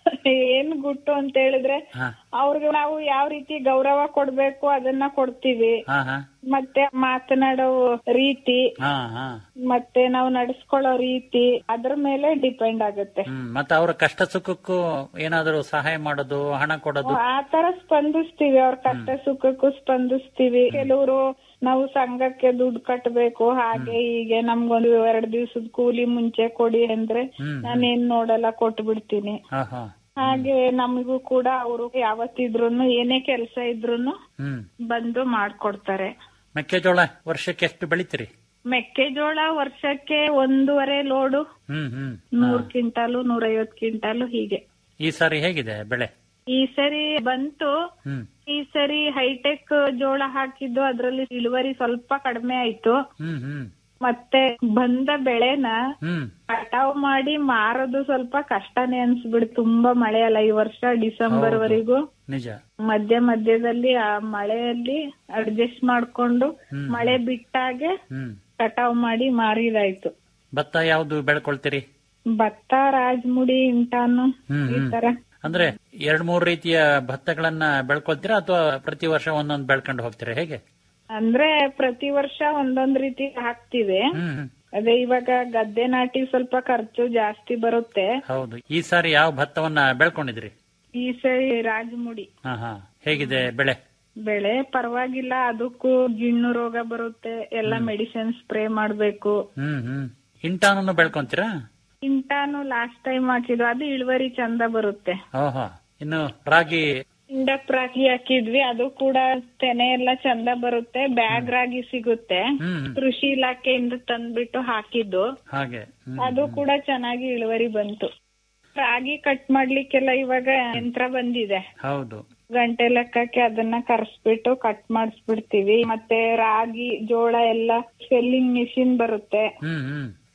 ಏನ್ ಗುಟ್ಟು ಅಂತ ಹೇಳಿದ್ರೆ ಹಾ ಅವ್ರಿಗೆ ನಾವು ಯಾವ ರೀತಿ ಗೌರವ ಕೊಡ್ಬೇಕು ಅದನ್ನ ಕೊಡ್ತೀವಿ ಹಾ ಹಾ ಮತ್ತೆ ಮಾತನಾಡೋ ರೀತಿ ಹಾ ಹಾ ಮತ್ತೆ ನಾವು ನಡೆಸ್ಕೊಳ್ಳೋ ರೀತಿ ಅದ್ರ ಮೇಲೆ ಡಿಪೆಂಡ್ ಆಗುತ್ತೆ ಹ್ಮ್ ಮತ್ತೆ ಅವರ ಕಷ್ಟ ಸುಖಕ್ಕೂ ಏನಾದರೂ ಸಹಾಯ ಮಾಡೋದು ಹಣ ಕೊಡೋದು ಆ ತರ ಸ್ಪಂದಿಸ್ತೀವಿ ಅವ್ರ ಕಷ್ಟ ಸುಖಕ್ಕೂ ಸ್ಪಂದಿಸ್ತೀವಿ ಕೆಲವರು ನಾವು ಸಂಘಕ್ಕೆ ದುಡ್ಡು ಕಟ್ಟಬೇಕು ಹಾಗೆ ಹೀಗೆ ನಮ್ಗೊಂದು ಎರಡ್ ದಿವ್ಸದ ಕೂಲಿ ಮುಂಚೆ ಕೊಡಿ ಅಂದ್ರೆ ನಾನೇನ್ ನೋಡಲ್ಲ ಕೊಟ್ಟು ಬಿಡ್ತೀನಿ ಹಾ ಹಾ ಹಾಗೆ ನಮಗೂ ಕೂಡ ಅವರು ಯಾವತ್ತಿದ್ರೂನು ಏನೇ ಕೆಲಸ ಇದ್ರೂನು ಹ್ಮ್ ಬಂದು ಮಾಡ್ಕೊಡ್ತಾರೆ ಮೆಕ್ಕೆಜೋಳ ವರ್ಷಕ್ಕೆ ಎಷ್ಟು ಬೆಳಿತೀರಿ ಮೆಕ್ಕೆಜೋಳ ವರ್ಷಕ್ಕೆ ಒಂದೂವರೆ ಲೋಡು ಹ್ಮ್ ಹ್ಮ್ ನೂರ್ ಕ್ವಿಂಟಾಲು ನೂರೈವತ್ ಕ್ವಿಂಟಾಲು ಹೀಗೆ ಈ ಸಾರಿ ಹೇಗಿದೆ ಬೆಳೆ ಈ ಸರಿ ಬಂತು ಹ್ಮ್ ಈ ಸರಿ ಹೈಟೆಕ್ ಜೋಳ ಹಾಕಿದ್ದು ಅದ್ರಲ್ಲಿ ಇಳುವರಿ ಸ್ವಲ್ಪ ಕಡಿಮೆ ಆಯ್ತು ಹ್ಮ್ ಹ್ಮ್ ಮತ್ತೆ ಬಂದ ಬೆಳೆನ ಹ್ಮ್ ಕಟಾವ್ ಮಾಡಿ ಮಾರೋದು ಸ್ವಲ್ಪ ಕಷ್ಟನೇ ಅನ್ಸ್ಬಿಡ್ ತುಂಬಾ ಮಳೆ ಅಲ್ಲ ಈ ವರ್ಷ ಡಿಸೆಂಬರ್ ವರೆಗೂ ನಿಜ ಮಧ್ಯ ಮಧ್ಯದಲ್ಲಿ ಆ ಮಳೆಯಲ್ಲಿ ಅಡ್ಜಸ್ಟ್ ಮಾಡ್ಕೊಂಡು ಮಳೆ ಬಿಟ್ಟಾಗೆ ಹ್ಮ್ ಕಟಾವ್ ಮಾಡಿ ಮಾರಿದಾಯ್ತು ಭತ್ತ ಯಾವ್ದು ಬೆಳ್ಕೊಳ್ತೀರಿ ಭತ್ತ ರಾಜ್ಮುಡಿ ಇಂಟಾನು ಹ್ಮ್, ಈ ಹ್ಮ್. ತರ ಅಂದ್ರೆ ಎರಡ್ ಮೂರ್ ರೀತಿಯ ಭತ್ತಗಳನ್ನ ಬೆಳ್ಕೊಳ್ತೀರಾ ಅಥವಾ ಪ್ರತಿ ವರ್ಷ ಒಂದೊಂದು ಬೆಳ್ಕೊಂಡು ಹೋಗ್ತೀರಾ ಹೇಗೆ ಅಂದ್ರೆ ಪ್ರತಿ ವರ್ಷ ಒಂದೊಂದ್ ರೀತಿ ಹಾಕ್ತಿವಿ ಹ್ಮ್ ಹ್ಮ್. ಅದೇ ಇವಾಗ ಗದ್ದೆ ನಾಟಿ ಸ್ವಲ್ಪ ಖರ್ಚು ಜಾಸ್ತಿ ಬರುತ್ತೆ ಹೌದು ಈ ಸಾರಿ ಯಾವ ಭತ್ತವನ್ನ ಬೆಳ್ಕೊಂಡಿದ್ರಿ ಈ ಸರಿ ರಾಜಮುಡಿ ಹಾ ಹಾ ಹೇಗಿದೆ ಬೆಳೆ ಬೆಳೆ ಪರವಾಗಿಲ್ಲ ಅದಕ್ಕೂ ಗಿಣ್ಣು ರೋಗ ಬರುತ್ತೆ ಎಲ್ಲ ಮೆಡಿಸಿನ್ ಸ್ಪ್ರೇ ಮಾಡ್ಬೇಕು ಹ್ಮ್ ಹ್ಮ್ ಇಂಟಾನನ್ನು ಬೆಳ್ಕೊಂತೀರಾ ಇಂಟಾನು ಲಾಸ್ಟ್ ಟೈಮ್ ಹಾಕಿದ್ವು ಅದು ಇಳುವರಿ ಚಂದ ಬರುತ್ತೆ ಓಹೋ ಇನ್ನು ರಾಗಿ ಇಂಡಕ್ ರಾಗಿ ಹಾಕಿದ್ವಿ ಅದು ಕೂಡ ತೆನೆ ಎಲ್ಲ ಚಂದ ಬರುತ್ತೆ ಬ್ಯಾಗ್ ರಾಗಿ ಸಿಗುತ್ತೆ ಹ್ಮ್ ಕೃಷಿ ಇಲಾಖೆಯಿಂದ ತಂದ್ಬಿಟ್ಟು ಹಾಕಿದ್ದು ಹಾಗೆ ಹ್ಮ್. ಅದು ಕೂಡ ಚೆನ್ನಾಗಿ ಇಳುವರಿ ಬಂತು ರಾಗಿ ಕಟ್ ಮಾಡ್ಲಿಕ್ಕೆಲ್ಲ ಇವಾಗ ಯಂತ್ರ ಬಂದಿದೆ ಹೌದು ಗಂಟೆ ಲೆಕ್ಕಕ್ಕೆ ಅದನ್ನ ಕರ್ಸ್ಬಿಟ್ಟು ಕಟ್ ಮಾಡಿಸ್ಬಿಡ್ತೀವಿ ಮತ್ತೆ ರಾಗಿ ಜೋಳ ಎಲ್ಲ ಸೆಲ್ಲಿಂಗ್ ಮಿಷಿನ್ ಬರುತ್ತೆ ಹ್ಮ್ ಹ್ಮ್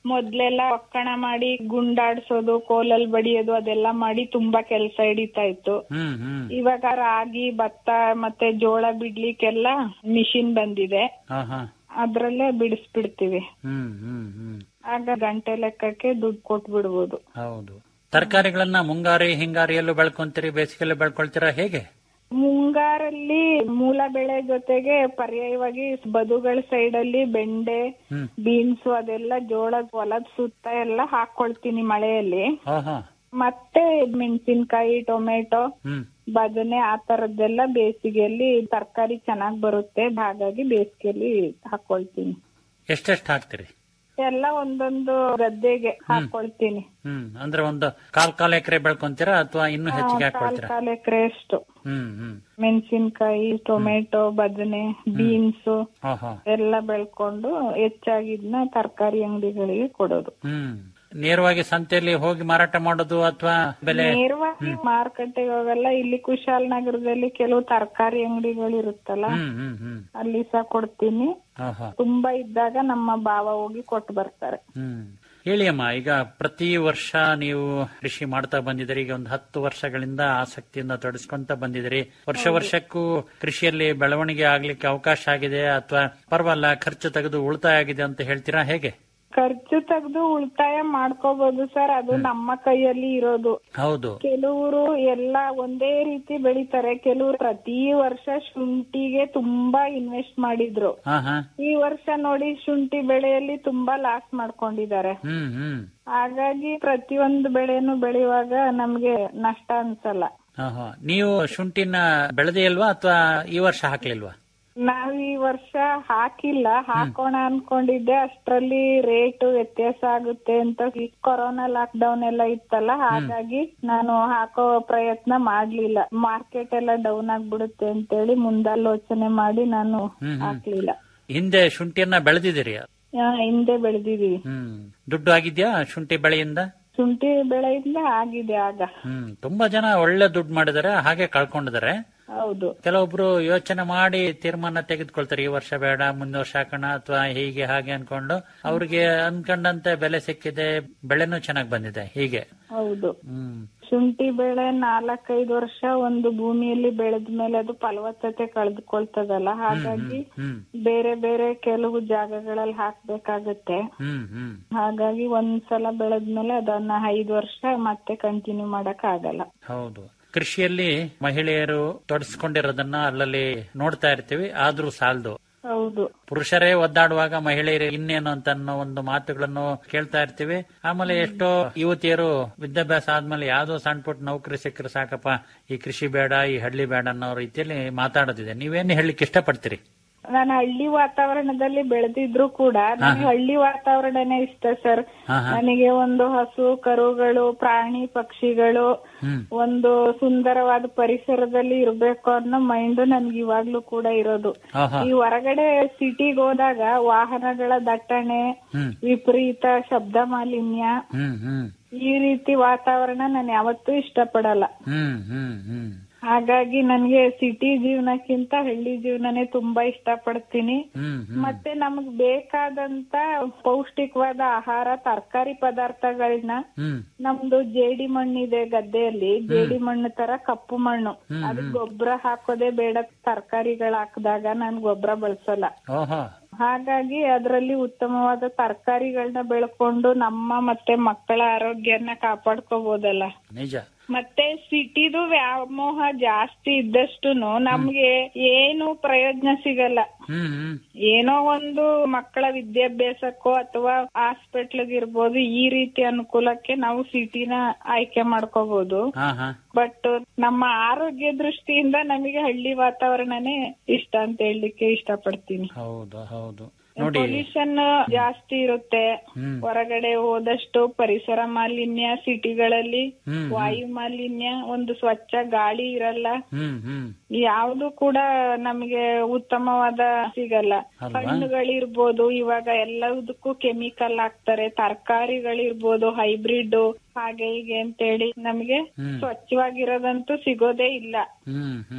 ಮೊದ್ಲೆಲ್ಲ ಒಕ್ಕಣ ಮಾಡಿ ಗುಂಡಾಡ್ಸೋದು ಕೋಲಲ್ ಬಡಿಯೋದು ಅದೆಲ್ಲ ಮಾಡಿ ತುಂಬಾ ಕೆಲ್ಸ ಹಿಡಿತಾ ಇತ್ತು ಹ್ಮ್ ಹ್ಮ್ ಇವಾಗ ರಾಗಿ ಭತ್ತ ಮತ್ತೆ ಜೋಳ ಬಿಡ್ಲಿಕ್ಕೆಲ್ಲ ಮಿಷಿನ್ ಬಂದಿದೆ ಹಾ ಹಾ ಅದ್ರಲ್ಲೇ ಬಿಡಿಸ್ಬಿಡ್ತೀವಿ ಹ್ಮ್ ಹ್ಮ್ ಹ್ಮ್ ಆಗ ಗಂಟೆ ಲೆಕ್ಕಕ್ಕೆ ದುಡ್ಡು ಕೊಟ್ಬಿಡ್ಬೋದು ಹೌದು ತರಕಾರಿಗಳನ್ನ ಮುಂಗಾರಿ ಹಿಂಗಾರಿಯಲ್ಲೂ ಬೆಳ್ಕೊಂತೀರಿ ಬೇಸಿಗೆಯಲ್ಲೂ ಬೆಳ್ಕೊಳ್ತೀರಾ ಹೇಗೆ ಮುಂಗಾರಲ್ಲಿ ಮೂಲ ಬೆಳೆ ಜೊತೆಗೆ ಪರ್ಯಾಯವಾಗಿ ಬದುಗಳ ಸೈಡ್ ಅಲ್ಲಿ ಬೆಂಡೆ ಹ್ಮ್ ಬೀನ್ಸ್ ಅದೆಲ್ಲ ಜೋಳ ಹೊಲದ ಸುತ್ತ ಎಲ್ಲ ಹಾಕೊಳ್ತೀನಿ ಮಳೆಯಲ್ಲಿ ಹಾ ಹಾ ಮತ್ತೆ ಮೆಣಸಿನ್ಕಾಯಿ ಟೊಮೆಟೊ ಹ್ಮ್ ಬದನೆ ಆ ತರದ್ದೆಲ್ಲ ಬೇಸಿಗೆಯಲ್ಲಿ ತರಕಾರಿ ಚೆನ್ನಾಗ್ ಬರುತ್ತೆ ಹಾಗಾಗಿ ಬೇಸಿಗೆಯಲ್ಲಿ ಹಾಕೊಳ್ತೀನಿ ಎಷ್ಟೆಷ್ಟು ಹಾಕ್ತೀರಿ ಎಲ್ಲ ಒಂದೊಂದು ಗದ್ದೆಗೆ ಹಾಕೊಳ್ತೀನಿ ಹ್ಮ್ ಅಂದ್ರೆ ಒಂದು ಕಾಲ್ ಕಾಲ್ ಎಕರೆ ಬೆಳ್ಕೊಂತೀರಾ ಅಥವಾ ಇನ್ನೂ ಹೆಚ್ಚಿಗೆ ಕಾಲ್ ಹಾಕೊಳ್ತೀರಾ ಕಾಲ್ ಎಕರೆ ಅಷ್ಟು ಹ್ಮ್ ಹ್ಮ್ ಮೆಣಸಿನ್ಕಾಯಿ ಟೊಮೆಟೊ ಬದನೆ ಬೀನ್ಸ್ ಹಾ ಹಾ ಎಲ್ಲ ಬೆಳ್ಕೊಂಡು ಹೆಚ್ಚಾಗಿದ್ನ ತರಕಾರಿ ಅಂಗಡಿಗಳಿಗೆ ಕೊಡೋದು ಹ್ಮ್ ನೇರವಾಗಿ ಸಂತೆಯಲ್ಲಿ ಹೋಗಿ ಮಾರಾಟ ಮಾಡೋದು ಅಥವಾ ಬೆಲೆ ನೇರವಾಗಿ ಮಾರುಕಟ್ಟೆಗೆ ಹೋಗಲ್ಲ ಇಲ್ಲಿ ಕುಶಾಲನಗರದಲ್ಲಿ ಕೆಲವು ತರಕಾರಿ ಅಂಗಡಿಗಳು ಇರುತ್ತಲ್ಲ ಹ್ಮ್ ಹ್ಮ್ ಹ್ಮ್ ಅಲ್ಲಿ ಸಹ ಕೊಡ್ತೀನಿ ಹಾ ಹಾ ತುಂಬಾ ಇದ್ದಾಗ ನಮ್ಮ ಭಾವ ಹೋಗಿ ಕೊಟ್ಟು ಬರ್ತಾರೆ ಹ್ಮ್ ಹೇಳಿ ಅಮ್ಮ ಈಗ ಪ್ರತಿ ವರ್ಷ ನೀವು ಕೃಷಿ ಮಾಡ್ತಾ ಬಂದಿದ್ದೀರಿ ಈಗ ಒಂದು ಹತ್ತು ವರ್ಷಗಳಿಂದ ಆಸಕ್ತಿಯಿಂದ ತೊಡಸ್ಕೊಂತ ಬಂದಿದ್ದೀರಿ ವರ್ಷ ವರ್ಷಕ್ಕೂ ಕೃಷಿಯಲ್ಲಿ ಬೆಳವಣಿಗೆ ಆಗ್ಲಿಕ್ಕೆ ಅವಕಾಶ ಆಗಿದೆ ಅಥವಾ ಪರವಾಗಿಲ್ಲ ಖರ್ಚು ತೆಗೆದು ಉಳಿತಾಯ ಆಗಿದೆ ಅಂತ ಹೇಳ್ತೀರಾ ಹೇಗೆ ಖರ್ಚು ತೆಗೆದು ಉಳಿತಾಯ ಮಾಡ್ಕೋಬಹುದು ಸರ್ ಅದು ನಮ್ಮ ಕೈಯಲ್ಲಿ ಇರೋದು ಹೌದು ಕೆಲವರು ಎಲ್ಲ ಒಂದೇ ರೀತಿ ಬೆಳಿತಾರೆ ಕೆಲವರು ಪ್ರತಿ ವರ್ಷ ಶುಂಠಿಗೆ ತುಂಬಾ ಇನ್ವೆಸ್ಟ್ ಮಾಡಿದ್ರು ಹಾ ಹಾ ಈ ವರ್ಷ ನೋಡಿ ಶುಂಠಿ ಬೆಳೆಯಲ್ಲಿ ತುಂಬಾ ಲಾಸ್ ಮಾಡ್ಕೊಂಡಿದ್ದಾರೆ ಹ್ಮ್ ಹ್ಮ್ ಹಾಗಾಗಿ ಪ್ರತಿಯೊಂದು ಬೆಳೆನು ಬೆಳೆಯುವಾಗ ನಮ್ಗೆ ನಷ್ಟ ಅನ್ಸಲ್ಲ ಹಾ ಹಾ ನೀವು ಶುಂಠಿನ ಬೆಳೆದೇ ಇಲ್ವಾ ಅಥವಾ ಈ ವರ್ಷ ಹಾಕ್ಲಿಲ್ವಾ ನಾವ್ ಈ ವರ್ಷ ಹಾಕಿಲ್ಲ ಹಾಕೋಣ ಅನ್ಕೊಂಡಿದ್ದೆ ಅಷ್ಟ್ರಲ್ಲಿ ರೇಟ್ ವ್ಯತ್ಯಾಸ ಆಗುತ್ತೆ ಅಂತ ಈ ಕೊರೋನಾ ಲಾಕ್ ಡೌನ್ ಎಲ್ಲ ಇತ್ತಲ್ಲ ಹಾಗಾಗಿ ನಾನು ಹಾಕೋ ಪ್ರಯತ್ನ ಮಾಡ್ಲಿಲ್ಲ ಮಾರ್ಕೆಟ್ ಎಲ್ಲ ಡೌನ್ ಆಗ್ಬಿಡುತ್ತೆ ಅಂತೇಳಿ ಮುಂದಾಲೋಚನೆ ಮಾಡಿ ನಾನು ಹಾಕ್ಲಿಲ್ಲ ಹಿಂದೆ ಶುಂಠಿಯನ್ನ ಬೆಳೆದಿದ್ದೀರಿ ಆ, ಹಿಂದೆ ಬೆಳೆದಿದೀವಿ ಹ್ಮ್ ದುಡ್ಡು ಆಗಿದ್ಯಾ ಶುಂಠಿ ಬೆಳೆಯಿಂದ ಶುಂಠಿ ಬೆಳೆಯಿಂದ ಆಗಿದೆ ಆಗ ಹ್ಮ್ ತುಂಬಾ ಜನ ಒಳ್ಳೆ ದುಡ್ಡು ಮಾಡಿದ್ದಾರೆ ಹಾಗೆ ಕಳ್ಕೊಂಡಿದ್ದಾರೆ ಹೌದು ಕೆಲವೊಬ್ರು ಯೋಚನೆ ಮಾಡಿ ತೀರ್ಮಾನ ತೆಗೆದುಕೊಳ್ತಾರೆ ಈ ವರ್ಷ ಬೇಡ ಮುಂದೆ ವರ್ಷ ಹಾಕೋಣ ಅಥವಾ ಹೀಗೆ ಹಾಗೆ ಅನ್ಕೊಂಡು ಅವ್ರಿಗೆ ಅನ್ಕೊಂಡಂತೆ ಬೆಲೆ ಸಿಕ್ಕಿದೆ ಬೆಳೆನೂ ಚೆನ್ನಾಗಿ ಬಂದಿದೆ ಹೀಗೆ ಹೌದು ಹ್ಮ್ ಶುಂಠಿ ಬೆಳೆ ನಾಲ್ಕೈದು ವರ್ಷ ಒಂದು ಭೂಮಿಯಲ್ಲಿ ಬೆಳೆದ ಮೇಲೆ ಅದು ಫಲವತ್ತತೆ ಕಳೆದುಕೊಳ್ತದಲ್ಲ ಹಾಗಾಗಿ ಹ್ಮ್ ಬೇರೆ ಬೇರೆ ಕೆಲವು ಜಾಗಗಳಲ್ಲಿ ಹಾಕ್ಬೇಕಾಗತ್ತೆ ಹ್ಮ್ ಹ್ಮ್ ಹಾಗಾಗಿ ಒಂದ್ಸಲ ಬೆಳೆದ್ಮೇಲೆ ಅದನ್ನ ಐದು ವರ್ಷ ಮತ್ತೆ ಕಂಟಿನ್ಯೂ ಮಾಡಕ್ ಆಗಲ್ಲ ಹೌದು ಕೃಷಿಯಲ್ಲಿ ಮಹಿಳೆಯರು ತೊಡಸ್ಕೊಂಡಿರೋದನ್ನ ಅಲ್ಲಲ್ಲಿ ನೋಡ್ತಾ ಇರ್ತೀವಿ ಆದ್ರೂ ಸಾಲದು ಹೌದು ಪುರುಷರೇ ಒದ್ದಾಡುವಾಗ ಮಹಿಳೆಯರು ಇನ್ನೇನು ಅಂತ ಅನ್ನೋ ಒಂದು ಮಾತುಗಳನ್ನು ಕೇಳ್ತಾ ಇರ್ತೀವಿ ಆಮೇಲೆ ಎಷ್ಟೋ ಯುವತಿಯರು ವಿದ್ಯಾಭ್ಯಾಸ ಆದ್ಮೇಲೆ ಯಾವ್ದೋ ಸಣ್ಣ ಪುಟ್ಟ ನೌಕರಿ ಸಿಕ್ಕರೆ ಸಾಕಪ್ಪ ಈ ಕೃಷಿ ಬೇಡ ಈ ಹಳ್ಳಿ ಬೇಡ ಅನ್ನೋ ರೀತಿಯಲ್ಲಿ ಮಾತಾಡೋದಿದೆ ನೀವೇನು ಹೇಳಲಿಕ್ಕೆ ಇಷ್ಟಪಡ್ತೀರಿ ನಾನು ಹಳ್ಳಿ ವಾತಾವರಣದಲ್ಲಿ ಬೆಳೆದಿದ್ರು ಕೂಡ ನನಗೆ ಹಳ್ಳಿ ವಾತಾವರಣನೇ ಇಷ್ಟ ಸರ್ ಹಾ, ಹಾ. ನನಗೆ ಒಂದು ಹಸು ಕರುಗಳು ಪ್ರಾಣಿ ಪಕ್ಷಿಗಳು ಹ್ಮ್ ಒಂದು ಸುಂದರವಾದ ಪರಿಸರದಲ್ಲಿ ಇರ್ಬೇಕು ಅನ್ನೋ ಮೈಂಡ್ ನನ್ಗೆ ಇವಾಗ್ಲೂ ಕೂಡ ಇರೋದು ಆಹಾ. ಈ ಹೊರಗಡೆ ಸಿಟಿಗೆ ಹೋದಾಗ ವಾಹನಗಳ ದಟ್ಟಣೆ ಹ್ಮ್ ವಿಪರೀತ ಶಬ್ದ ಮಾಲಿನ್ಯ ಹ್ಮ್ ಹ್ಮ್ ಈ ರೀತಿ ವಾತಾವರಣ ನಾನು ಯಾವತ್ತೂ ಇಷ್ಟಪಡಲ್ಲ ಹ್ಮ್ ಹ್ಮ್ ಹ್ಮ್ ಹಾಗಾಗಿ ನನ್ಗೆ ಸಿಟಿ ಜೀವನಕ್ಕಿಂತ ಹಳ್ಳಿ ಜೀವನನೇ ತುಂಬಾ ಇಷ್ಟಪಡ್ತೀನಿ ಹ್ಮ್ ಹ್ಮ್ ಮತ್ತೆ ನಮಗ್ ಬೇಕಾದಂತ ಪೌಷ್ಟಿಕವಾದ ಆಹಾರ ತರಕಾರಿ ಪದಾರ್ಥಗಳನ್ನ ಹ್ಮ್ ನಮ್ದು ಜೇಡಿ ಮಣ್ಣಿದೆ ಗದ್ದೆಯಲ್ಲಿ ಜೇಡಿ ಮಣ್ಣು ತರ ಕಪ್ಪು ಮಣ್ಣು ಅದಕ್ಕೆ ಗೊಬ್ಬರ ಹಾಕೋದೇ ಬೇಡ ತರಕಾರಿಗಳು ಹಾಕಿದಾಗ ನಾನ್ ಗೊಬ್ಬರ ಬಳಸಲ್ಲ ಓಹೋ ಹಾಗಾಗಿ ಅದರಲ್ಲಿ ಉತ್ತಮವಾದ ತರಕಾರಿಗಳನ್ನ ಬೆಳ್ಕೊಂಡು ನಮ್ಮ ಮತ್ತೆ ಮಕ್ಕಳ ಆರೋಗ್ಯನ ಕಾಪಾಡ್ಕೋಬಹುದಲ್ಲ ನಿಜ ಮತ್ತೆ ಸಿಟಿದು ವ್ಯಾಮೋಹ ಜಾಸ್ತಿ ಇದ್ದಷ್ಟುನು ನಮ್ಗೆ ಏನು ಪ್ರಯೋಜನ ಸಿಗಲ್ಲ ಹ್ಮ್ ಹ್ಮ್ ಏನೋ ಒಂದು ಮಕ್ಕಳ ವಿದ್ಯಾಭ್ಯಾಸಕ್ಕೋ ಅಥವಾ ಹಾಸ್ಪಿಟ್ಲ್ಗೆ ಇರ್ಬೋದು ಈ ರೀತಿ ಅನುಕೂಲಕ್ಕೆ ನಾವು ಸಿಟಿನ ಆಯ್ಕೆ ಮಾಡ್ಕೋಬಹುದು ಹಾ ಹಾ ಬಟ್ ನಮ್ಮ ಆರೋಗ್ಯ ದೃಷ್ಟಿಯಿಂದ ನಮಗೆ ಹಳ್ಳಿ ವಾತಾವರಣನೇ ಇಷ್ಟ ಅಂತ ಹೇಳಲಿಕ್ಕೆ ಇಷ್ಟಪಡ್ತೀನಿ ಹೌದು ಹೌದು ನೋಡಿ ಪೊಲ್ಯೂಷನ್ ಜಾಸ್ತಿ ಇರುತ್ತೆ ಹ್ಮ್ ಹೊರಗಡೆ ಹೋದಷ್ಟು ಪರಿಸರ ಮಾಲಿನ್ಯ ಸಿಟಿಗಳಲ್ಲಿ ಹ್ಮ್ ವಾಯು ಮಾಲಿನ್ಯ ಒಂದು ಸ್ವಚ್ಛ ಗಾಳಿ ಇರಲ್ಲ ಹ್ಮ್ ಹ್ಮ್ ಯಾವ್ದು ಕೂಡ ನಮಗೆ ಉತ್ತಮವಾದ ಸಿಗಲ್ಲ ಅಲ್ವಾ? ಹಣ್ಣುಗಳಿರ್ಬೋದು ಇವಾಗ ಎಲ್ಲದಕ್ಕೂ ಕೆಮಿಕಲ್ ಹಾಕ್ತಾರೆ ತರಕಾರಿಗಳಿರ್ಬೋದು ಹೈಬ್ರಿಡ್ ಹಾಗೆ ಹೀಗೆ ಅಂತೇಳಿ ನಮಗೆ ಹ್ಮ್. ಸ್ವಚ್ಛವಾಗಿರೋದಂತೂ ಸಿಗೋದೇ ಇಲ್ಲ ಹ್ಮ್ ಹ್ಮ್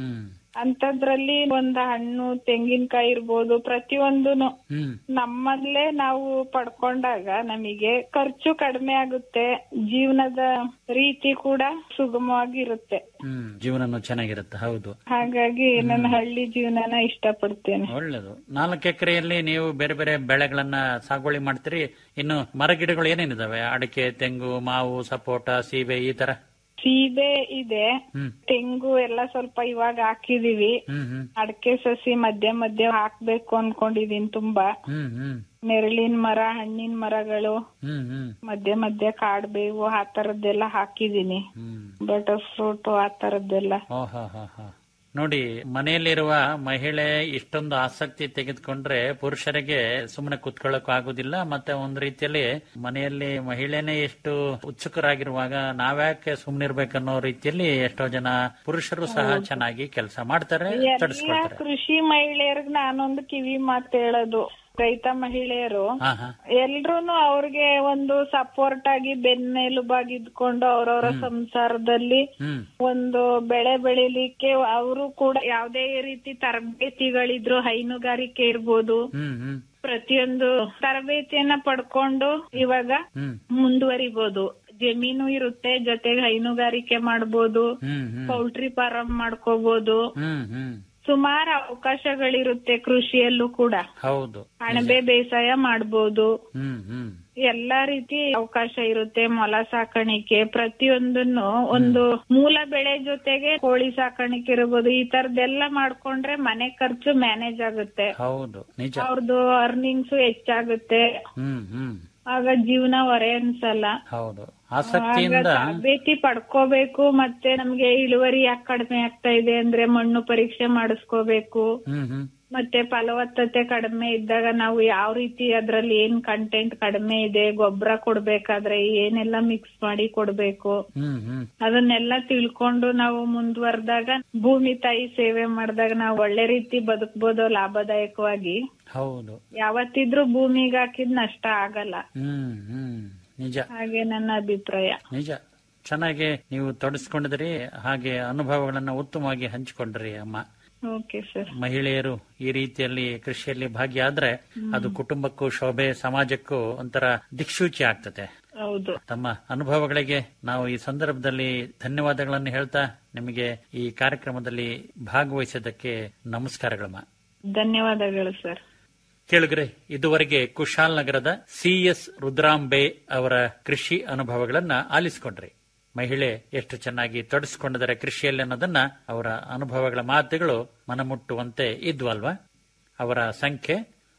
ಅಂತದ್ರಲ್ಲಿ ಒಂದ್ ಹಣ್ಣು ತೆಂಗಿನಕಾಯಿ ಇರ್ಬೋದು ಪ್ರತಿಯೊಂದುನು ಹ್ಮ್ ನಮ್ಮಲ್ಲೇ ನಾವು ಪಡ್ಕೊಂಡಾಗ ನಮಗೆ ಖರ್ಚು ಕಡಿಮೆ ಆಗುತ್ತೆ ಜೀವನದ ರೀತಿ ಕೂಡ ಸುಗಮವಾಗಿರುತ್ತೆ ಹ್ಮ್ ಜೀವನನು ಚೆನ್ನಾಗಿರುತ್ತೆ ಹೌದು ಹಾಗಾಗಿ ನನ್ನ ಹಳ್ಳಿ ಜೀವನನ ಇಷ್ಟಪಡ್ತೇನೆ ಒಳ್ಳೇದು ನಾಲ್ಕು ಎಕರೆಯಲ್ಲಿ ನೀವು ಬೇರೆ ಬೇರೆ ಬೆಳೆಗಳನ್ನ ಸಾಗುವಳಿ ಮಾಡ್ತೀರಿ ಇನ್ನು ಮರಗಿಡಗಳು ಏನೇನಿದಾವೆ ಅಡಿಕೆ ತೆಂಗು ಮಾವು ಸಪೋಟ ಸೀಬೆ ಈ ತರ ಸೀಬೆ ಇದೆ ಹ್ಮ್ ತೆಂಗು ಎಲ್ಲ ಸ್ವಲ್ಪ ಇವಾಗ ಹಾಕಿದೀವಿ ಹ್ಮ್ ಹ್ಮ್ ಅಡಕೆ ಸಸಿ ಮಧ್ಯ ಮಧ್ಯ ಹಾಕ್ಬೇಕು ಅನ್ಕೊಂಡಿದೀನಿ ತುಂಬಾ ಹ್ಮ್ ಹ್ಮ್ ನೆರಳಿನ ಮರ ಹಣ್ಣಿನ ಮರಗಳು ಹ್ಮ್ ಹ್ಮ್ ಮಧ್ಯ ಮಧ್ಯ ಕಾಡ್ಬೇವು ಆ ತರದ್ದೆಲ್ಲ ಹಾಕಿದೀನಿ ಹ್ಮ್ ಬಟರ್ ಫ್ರೂಟ್ ಆ ತರದ್ದೆಲ್ಲ ಓ ಹಾ ಹಾ ಹಾ ನೋಡಿ ಮನೆಯಲ್ಲಿರುವ ಮಹಿಳೆ ಇಷ್ಟೊಂದು ಆಸಕ್ತಿ ತೆಗೆದುಕೊಂಡ್ರೆ ಪುರುಷರಿಗೆ ಸುಮ್ಮನೆ ಕುತ್ಕೊಳ್ಳೋಕು ಆಗುದಿಲ್ಲ ಮತ್ತೆ ಒಂದ್ ರೀತಿಯಲ್ಲಿ ಮನೆಯಲ್ಲಿ ಮಹಿಳೆನೇ ಎಷ್ಟು ಉತ್ಸುಕರಾಗಿರುವಾಗ ನಾವ್ಯಾಕೆ ಸುಮ್ಮನಿರ್ಬೇಕನ್ನೋ ರೀತಿಯಲ್ಲಿ ಎಷ್ಟೋ ಜನ ಪುರುಷರು ಸಹ ಚೆನ್ನಾಗಿ ಕೆಲಸ ಮಾಡ್ತಾರೆ ಎಲ್ಲ ತಡಿಸ್ಕೊಳ್ತಾರೆ ಕೃಷಿ ಮಹಿಳೆಯರ್ಗ್ ನಾನೊಂದು ಕಿವಿ ಮಾತು ಹೇಳೋದು ರೈತ ಮಹಿಳೆಯರು ಹಾ ಹಾ ಎಲ್ರೂನು ಅವ್ರಿಗೆ ಒಂದು ಸಪೋರ್ಟ್ ಆಗಿ ಬೆನ್ನೆಲುಬಾಗಿ ಇದ್ಕೊಂಡು ಅವ್ರವ್ರ ಸಂಸಾರದಲ್ಲಿ ಹ್ಮ್ ಒಂದು ಬೆಳೆ ಬೆಳಿಲಿಕ್ಕೆ ಅವರು ಕೂಡ ಯಾವ್ದೇ ರೀತಿ ತರಬೇತಿಗಳಿದ್ರು ಹೈನುಗಾರಿಕೆ ಇರ್ಬೋದು ಹ್ಮ್ ಹ್ಮ್ ಪ್ರತಿಯೊಂದು ತರಬೇತಿಯನ್ನ ಪಡ್ಕೊಂಡು ಇವಾಗ ಹ್ಮ್ ಮುಂದುವರಿಬಹುದು ಜಮೀನು ಇರುತ್ತೆ ಜೊತೆಗೆ ಹೈನುಗಾರಿಕೆ ಮಾಡ್ಬೋದು ಹ್ಮ್ ಹ್ಮ್ ಪೌಲ್ಟ್ರಿ ಫಾರಂ ಮಾಡ್ಕೋಬಹುದು ಹ್ಮ್ ಹ್ಮ್ ಸುಮಾರು ಅವಕಾಶಗಳಿರುತ್ತೆ ಕೃಷಿಯಲ್ಲೂ ಕೂಡ ಹೌದು ಅಣಬೆ ಬೇಸಾಯ ಮಾಡ್ಬೋದು ಹ್ಮ್ ಹ್ಮ್ ಎಲ್ಲಾ ರೀತಿ ಅವಕಾಶ ಇರುತ್ತೆ ಮೊಲ ಸಾಕಾಣಿಕೆ ಪ್ರತಿಯೊಂದನ್ನು ಒಂದು ಮೂಲ ಬೆಳೆ ಜೊತೆಗೆ ಕೋಳಿ ಸಾಕಾಣಿಕೆ ಇರ್ಬೋದು ಈ ತರದೆಲ್ಲ ಮಾಡ್ಕೊಂಡ್ರೆ ಮನೆ ಖರ್ಚು ಮ್ಯಾನೇಜ್ ಆಗುತ್ತೆ ಹೌದು ನಿಜ ಅವ್ರದ್ದು ಅರ್ನಿಂಗ್ಸ್ ಹೆಚ್ಚಾಗುತ್ತೆ ಹ್ಮ್ ಹ್ಮ್ ಆಗ ಜೀವನ ಹೊರೆ ಅನ್ಸಲ್ಲ ಹೌದು ಆಗ ಆಸಕ್ತಿಯಿಂದ ತರಬೇತಿ ಪಡ್ಕೋಬೇಕು ಮತ್ತೆ ನಮ್ಗೆ ಇಳುವರಿ ಯಾಕೆ ಕಡಿಮೆ ಆಗ್ತಾ ಇದೆ ಅಂದ್ರೆ ಮಣ್ಣು ಪರೀಕ್ಷೆ ಮಾಡಿಸ್ಕೋಬೇಕು ಹ್ಮ್ ಹ್ಮ್ ಮತ್ತೆ ಫಲವತ್ತತೆ ಕಡಿಮೆ ಇದ್ದಾಗ ನಾವು ಯಾವ ರೀತಿ ಅದ್ರಲ್ಲಿ ಏನ್ ಕಂಟೆಂಟ್ ಕಡಿಮೆ ಇದೆ ಗೊಬ್ಬರ ಕೊಡ್ಬೇಕಾದ್ರೆ ಏನೆಲ್ಲ ಮಿಕ್ಸ್ ಮಾಡಿ ಕೊಡ್ಬೇಕು ಹ್ಮ್ ಹ್ಮ್ ಅದನ್ನೆಲ್ಲ ತಿಳ್ಕೊಂಡು ನಾವು ಮುಂದುವರೆದಾಗ ಭೂಮಿ ತಾಯಿ ಸೇವೆ ಮಾಡಿದಾಗ ನಾವು ಒಳ್ಳೆ ರೀತಿ ಬದುಕ್ಬೋದು ಲಾಭದಾಯಕವಾಗಿ ಹೌದು ಯಾವತ್ತಿದ್ರೂ ಭೂಮಿಗೆ ಹಾಕಿದ್ ನಷ್ಟ ಆಗಲ್ಲ ಹ್ಮ್ ಹ್ಮ್ ನಿಜ ಹಾಗೆ ನನ್ನ ಅಭಿಪ್ರಾಯ ನಿಜ ಚೆನ್ನಾಗಿ ನೀವು ತೊಡಸ್ಕೊಂಡಿದ್ರಿ ಹಾಗೆ ಅನುಭವಗಳನ್ನ ಉತ್ತಮವಾಗಿ ಹಂಚಿಕೊಂಡ್ರಿ ಅಮ್ಮ ಓಕೆ ಸರ್ ಮಹಿಳೆಯರು ಈ ರೀತಿಯಲ್ಲಿ ಕೃಷಿಯಲ್ಲಿ ಭಾಗಿಯಾದ್ರೆ ಅದು ಕುಟುಂಬಕ್ಕೂ ಶೋಭೆ ಸಮಾಜಕ್ಕೂ ಒಂಥರ ದಿಕ್ಸೂಚಿ ಆಗ್ತದೆ ಹೌದು ತಮ್ಮ ಅನುಭವಗಳಿಗೆ ನಾವು ಈ ಸಂದರ್ಭದಲ್ಲಿ ಧನ್ಯವಾದಗಳನ್ನು ಹೇಳ್ತಾ ನಿಮಗೆ ಈ ಕಾರ್ಯಕ್ರಮದಲ್ಲಿ ಭಾಗವಹಿಸಿದ್ದಕ್ಕೆ ನಮಸ್ಕಾರಗಳಮ್ಮ ಧನ್ಯವಾದಗಳು ಸರ್ ಕೇಳಿದ್ರೆ ಇದುವರೆಗೆ ಕುಶಾಲನಗರದ ಸಿಎಸ್ ರುದ್ರಾಂಬೆ ಅವರ ಕೃಷಿ ಅನುಭವಗಳನ್ನ ಆಲಿಸಿಕೊಂಡ್ರಿ ಮಹಿಳೆ ಎಷ್ಟು ಚೆನ್ನಾಗಿ ತೊಡಸ್ಕೊಂಡಿದ್ದಾರೆ ಕೃಷಿಯಲ್ಲಿ ಅನ್ನೋದನ್ನ ಅವರ ಅನುಭವಗಳ ಮಾತುಗಳು ಮನಮುಟ್ಟುವಂತೆ ಇದ್ವಲ್ವಾ ಅವರ ಸಂಖ್ಯೆ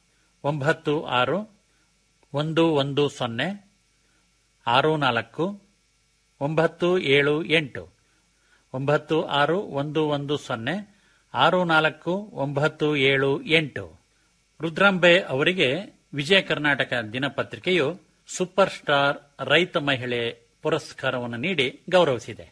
ಒಂಬತ್ತು ಆರು ಒಂದು ಒಂದು ಸೊನ್ನೆ ಆರು ನಾಲ್ಕು ಒಂಬತ್ತು ಏಳು ಎಂಟು ಒಂಬತ್ತು ಆರು ಒಂದು ಒಂದು ಸೊನ್ನೆ ಆರು ನಾಲ್ಕು ಒಂಬತ್ತು ಏಳು ಎಂಟು ರುದ್ರಾಂಬೆ ಅವರಿಗೆ ವಿಜಯ ಕರ್ನಾಟಕ ದಿನಪತ್ರಿಕೆಯು ಸೂಪರ್ ಸ್ಟಾರ್ ರೈತ ಮಹಿಳೆ ಪುರಸ್ಕಾರವನ್ನು ನೀಡಿ ಗೌರವಿಸಿದೆ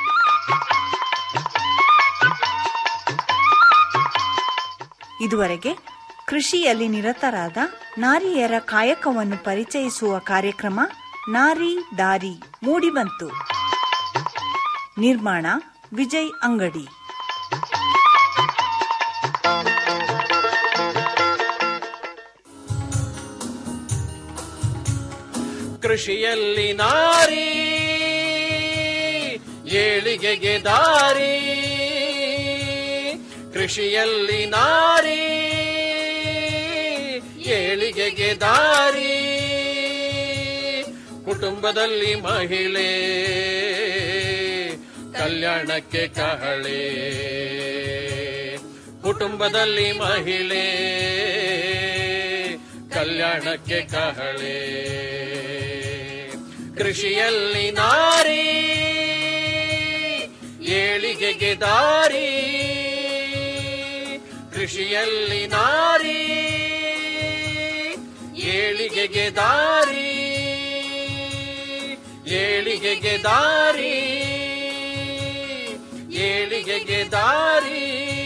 ಇದುವರೆಗೆ ಕೃಷಿಯಲ್ಲಿ ನಿರತರಾದ ನಾರಿಯರ ಕಾಯಕವನ್ನು ಪರಿಚಯಿಸುವ ಕಾರ್ಯಕ್ರಮ ನಾರಿ ದಾರಿ ಮೂಡಿಬಂತು ನಿರ್ಮಾಣ ವಿಜಯ್ ಅಂಗಡಿ ಕೃಷಿಯಲ್ಲಿ ನಾರಿ ಏಳಿಗೆಗೆ ದಾರಿ ಕೃಷಿಯಲ್ಲಿ ನಾರಿ ಏಳಿಗೆಗೆ ದಾರಿ ಕುಟುಂಬದಲ್ಲಿ ಮಹಿಳೆ ಕಲ್ಯಾಣಕ್ಕೆ ಕಹಳೆ ಕುಟುಂಬದಲ್ಲಿ ಮಹಿಳೆ ಕಲ್ಯಾಣಕ್ಕೆ ಕಹಳೆ ಕೃಷಿಯಲ್ಲಿ ನಾರಿ ಏಳಿಗೆಗೆ ದಾರಿ ಕೃಷಿಯಲ್ಲಿ ನಾರಿ ಏಳಿಗೆಗೆ ದಾರಿ ಏಳಿಗೆಗೆ ದಾರಿ ಏಳಿಗೆಗೆ ದಾರಿ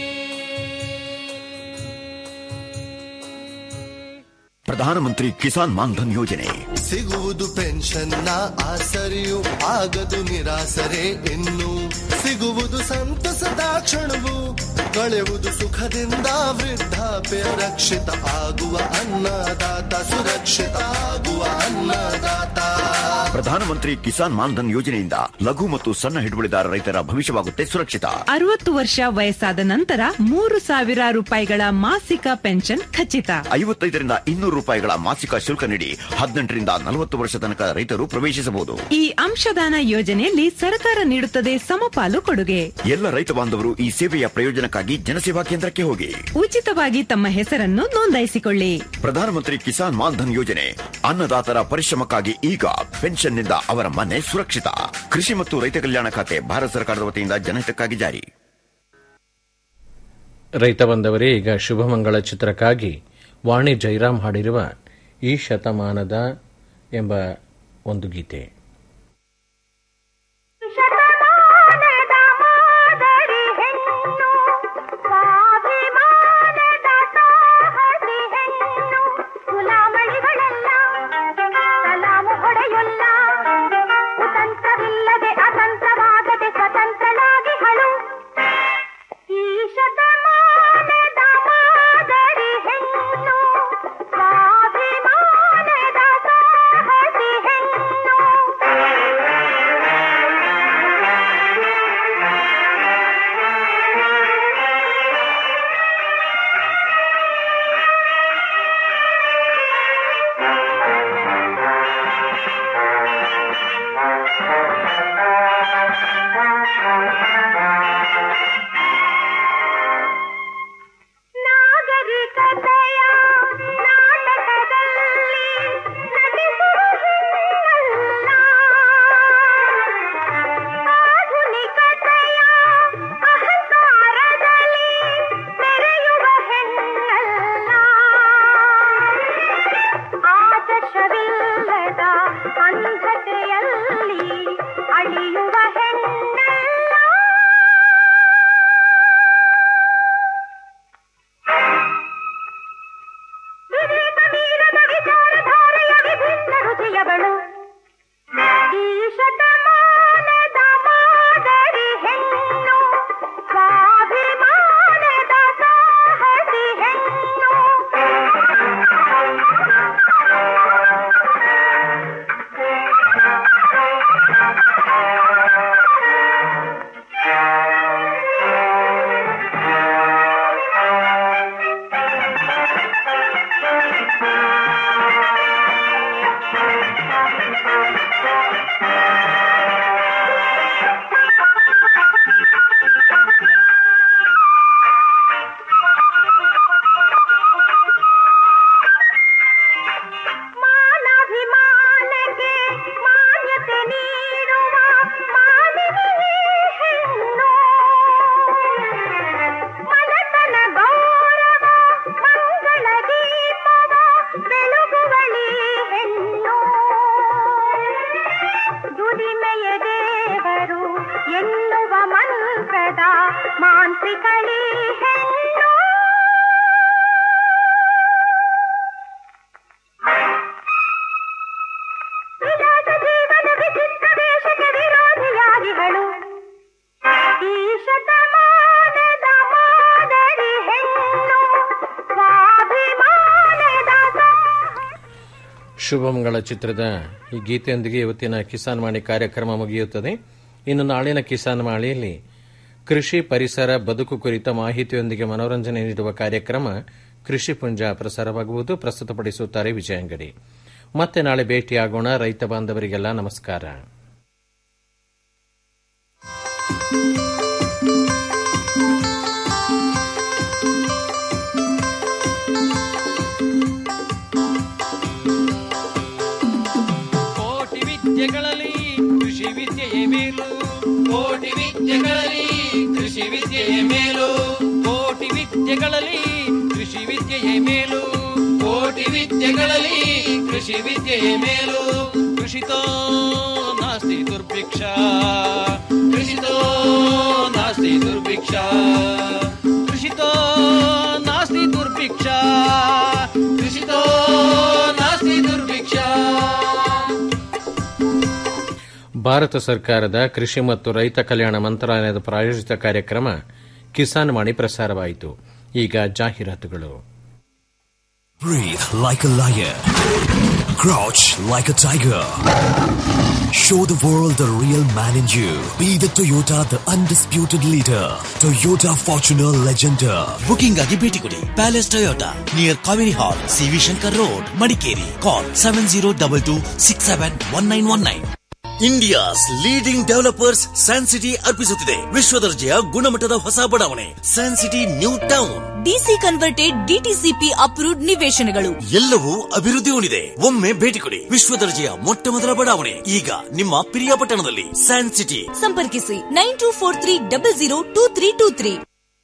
ಪ್ರಧಾನಮಂತ್ರಿ ಕಿಸಾನ್ ಮಾನ್ಧನ್ ಯೋಜನೆ ಸಿಗುವುದು ಪೆನ್ಷನ್ನ ಆಸರೆಯು ಆಗದು ನಿರಾಸರೆ ಇನ್ನು ಸಿಗುವುದು ಸಂತಸದ ಕ್ಷಣವು ಕಳೆವುದು ಸುಖದಿಂದ ವೃದ್ಧಾಪ್ಯ ರಕ್ಷಿತ ಆಗುವ ಅನ್ನದಾತ ಸುರಕ್ಷಿತ ಆಗುವ ಅನ್ನದಾತ ಪ್ರಧಾನಮಂತ್ರಿ ಕಿಸಾನ್ ಮಾನ್ಧನ್ ಯೋಜನೆಯಿಂದ ಲಘು ಮತ್ತು ಸಣ್ಣ ಹಿಡುವಳಿದಾರ ರೈತರ ಭವಿಷ್ಯವಾಗುತ್ತೆ ಸುರಕ್ಷಿತ ಅರವತ್ತು ವರ್ಷ ವಯಸ್ಸಾದ ನಂತರ ಮೂರು ಸಾವಿರ ರೂಪಾಯಿಗಳ ಮಾಸಿಕ ಪೆನ್ಷನ್ ಖಚಿತ ಐವತ್ತೈದರಿಂದ ಇನ್ನೂರು ರೂಪಾಯಿಗಳ ಮಾಸಿಕ ಶುಲ್ಕ ನೀಡಿ ಹದಿನೆಂಟರಿಂದ ನಲವತ್ತು ವರ್ಷ ತನಕ ರೈತರು ಪ್ರವೇಶಿಸಬಹುದು ಈ ಅಂಶದಾನ ಯೋಜನೆಯಲ್ಲಿ ಸರ್ಕಾರ ನೀಡುತ್ತದೆ ಸಮಪಾಲು ಕೊಡುಗೆ ಎಲ್ಲ ರೈತ ಬಾಂಧವರು ಈ ಸೇವೆಯ ಪ್ರಯೋಜನಕ್ಕಾಗಿ ಜನಸೇವಾ ಕೇಂದ್ರಕ್ಕೆ ಹೋಗಿ ಉಚಿತವಾಗಿ ತಮ್ಮ ಹೆಸರನ್ನು ನೋಂದಾಯಿಸಿಕೊಳ್ಳಿ ಪ್ರಧಾನಮಂತ್ರಿ ಕಿಸಾನ್ ಮಾನ್ಧನ್ ಯೋಜನೆ ಅನ್ನದಾತರ ಪರಿಶ್ರಮಕ್ಕಾಗಿ ಈಗ ಪೆನ್ಷನ್ನಿಂದ ಅವರ ಮನೆ ಸುರಕ್ಷಿತ ಕೃಷಿ ಮತ್ತು ರೈತ ಕಲ್ಯಾಣ ಖಾತೆ ಭಾರತ ಸರ್ಕಾರದ ವತಿಯಿಂದ ಜನಹಿತಕ್ಕಾಗಿ ಜಾರಿ ರೈತ ಬಂದವರೇ ಈಗ ಶುಭಮಂಗಳ ಚಿತ್ರಕ್ಕಾಗಿ ವಾಣಿ ಜೈರಾಮ್ ಹಾಡಿರುವ ಈ ಶತಮಾನದ ಎಂಬ ಒಂದು ಗೀತೆ ಕುತಂತ್ರವಿಲ್ಲದೆ ಅತಂತ್ರವಾಗದೆ ಸ್ವತಂತ್ರಳಾಗಿ ಹಳು ಈ ಶತಮಾನದ ಮಾದರಿ ಹೆಣ್ಣು ಸ್ವಾಭಿಮಾನದ ಸಾಹಸಿ ಹೆಣ್ಣು ನಾಗರಿಕತೆಯ ನಾಟಕದಲ್ಲಿ ನಟಿಸುವ ಹೆಣ್ಣಲ್ಲ ಆಧುನಿಕತೆಯ ಅಹಂಕಾರದಲ್ಲಿ ಮೆರೆಯುವ ಹೆಣ್ಣಲ್ಲ ಆದರ್ಶವಿಲ್ಲದ ಅಂಧತೆಯಲ್ಲಿ ಅಳಿಯುವ ಹೆಣ್ಣಲ್ಲ ವಿವೇಕ ಮೀರದ ವಿಚಾರಧಾರೆಯ ವಿಭಿನ್ನ ರುಚಿಯವಳು ಈ ಶತಮಾನದ ಮಾದರಿ ಹೆಣ್ಣು ಸ್ವಾಭಿಮಾನದ ಸಾಹಸಿ ಹೆಣ್ಣು ಮಾನಭಿಮಾನಕ್ಕೆ ಮಾನ್ಯತೆ ನೀಡುವ ಮಾನವೀಯ ಹೆಣ್ಣು ಮನತನ ಗೌರವ ಮಂಗಳ ದೀಪವ ಬೆಳಗುವಳಿ ಹೆಣ್ಣು ದುಡಿಮೆಯ ದೇವರು ಎನ್ನುವ ಮಂತ್ರದ ಮಾಂತ್ರಿಕಳಿ ಹೆಣ್ಣು ವಿಲಾಸ ಜೀವನ ವಿಚಿತ್ರ ವೇಷಕ್ಕೆ ವಿರೋಧಿಯಾಗಿಗಳು ಈ ಶತಮಾನದ ಮಾದರಿ ಹೆಣ್ಣು ಸ್ವಾಭಿಮಾನದ ಶುಭಮಂಗಳ ಚಿತ್ರದ ಈ ಗೀತೆಯೊಂದಿಗೆ ಇವತ್ತಿನ ಕಿಸಾನ್ ವಾಣಿ ಕಾರ್ಯಕ್ರಮ ಮುಗಿಯುತ್ತದೆ ಇನ್ನು ನಾಳಿನ ಕಿಸಾನ್ ವಾಣಿಯಲ್ಲಿ ಕೃಷಿ ಪರಿಸರ ಬದುಕು ಕುರಿತ ಮಾಹಿತಿಯೊಂದಿಗೆ ಮನೋರಂಜನೆ ನೀಡುವ ಕಾರ್ಯಕ್ರಮ ಕೃಷಿ ಪುಂಜ ಪ್ರಸಾರವಾಗುವುದು ಪ್ರಸ್ತುತಪಡಿಸುತ್ತಾರೆ ವಿಜಯಂಗಡಿ ಮತ್ತೆ ನಾಳೆ ಭೇಟಿಯಾಗೋಣ ರೈತ ಬಾಂಧವರಿಗೆಲ್ಲ ನಮಸ್ಕಾರ ಕೋಟಿ ವಿದ್ಯೆಗಳಲ್ಲಿ ಕೃಷಿ ವಿದ್ಯೆಯೇ ಮೇಲು ಕೋಟಿ ವಿದ್ಯೆಗಳಲ್ಲಿ ಕೃಷಿ ವಿದ್ಯೆಯೇ ಮೇಲು ಕೋಟಿ ವಿದ್ಯೆಗಳಲ್ಲಿ ಕೃಷಿ ವಿದ್ಯೆಯೇ ಮೇಲು ಕೋಟಿ ವಿದ್ಯೆಗಳಲ್ಲಿ ಕೃಷಿ ವಿದ್ಯೆಯೇ ಮೇಲು ಕೃಷಿತೋ ನಾಸ್ತಿ ದುರ್ಭಿಕ್ಷ ಕೃಷಿತೋ ನಾಸ್ತಿ ದುರ್ಭಿಕ್ಷ ಕೃಷಿತೋ ನಾಸ್ತಿ ದುರ್ಭಿಕ್ಷ ಕೃಷಿತೋ ನಾಸ್ತಿ ದುರ್ಭಿಕ್ಷ ಭಾರತ ಸರ್ಕಾರದ ಕೃಷಿ ಮತ್ತು ರೈತ ಕಲ್ಯಾಣ ಮಂತ್ರಾಲಯದ ಪ್ರಾಯೋಜಿತ ಕಾರ್ಯಕ್ರಮ ಕಿಸಾನ್ ವಾಣಿ ಪ್ರಸಾರವಾಯಿತು ಈಗ ಜಾಹೀರಾತುಗಳು Breathe like a lion. Crouch like a tiger. Show the world the real man in you. Be the Toyota, the undisputed leader. Toyota Fortuner Legender. Booking ಆಗಿ ಭೇಟಿ ಕೊಡಿ palace Toyota near Kaveri hall CV Shankar road Madikeri call seven zero double two six seven one nine one nine India's leading developers San City ಅರ್ಪಿಸುತ್ತಿದೆ ವಿಶ್ವ ದರ್ಜೆಯ ಗುಣಮಟ್ಟದ ಹೊಸ ಬಡಾವಣೆ San City new town DC converted DTCP approved ನಿವೇಶನಗಳು ಎಲ್ಲವೂ ಅಭಿವೃದ್ಧಿ ಹೊಂದಿದೆ ಒಮ್ಮೆ ಭೇಟಿ ಕೊಡಿ ವಿಶ್ವ ದರ್ಜೆಯ ಮೊಟ್ಟ ಮೊದಲ ಬಡಾವಣೆ ಈಗ ನಿಮ್ಮ ಪ್ರಿಯಪಟ್ಟಣದಲ್ಲಿ ಸ್ಯಾನ್ ಸಿಟಿ ಸಂಪರ್ಕಿಸಿ nine two four three double zero two three two three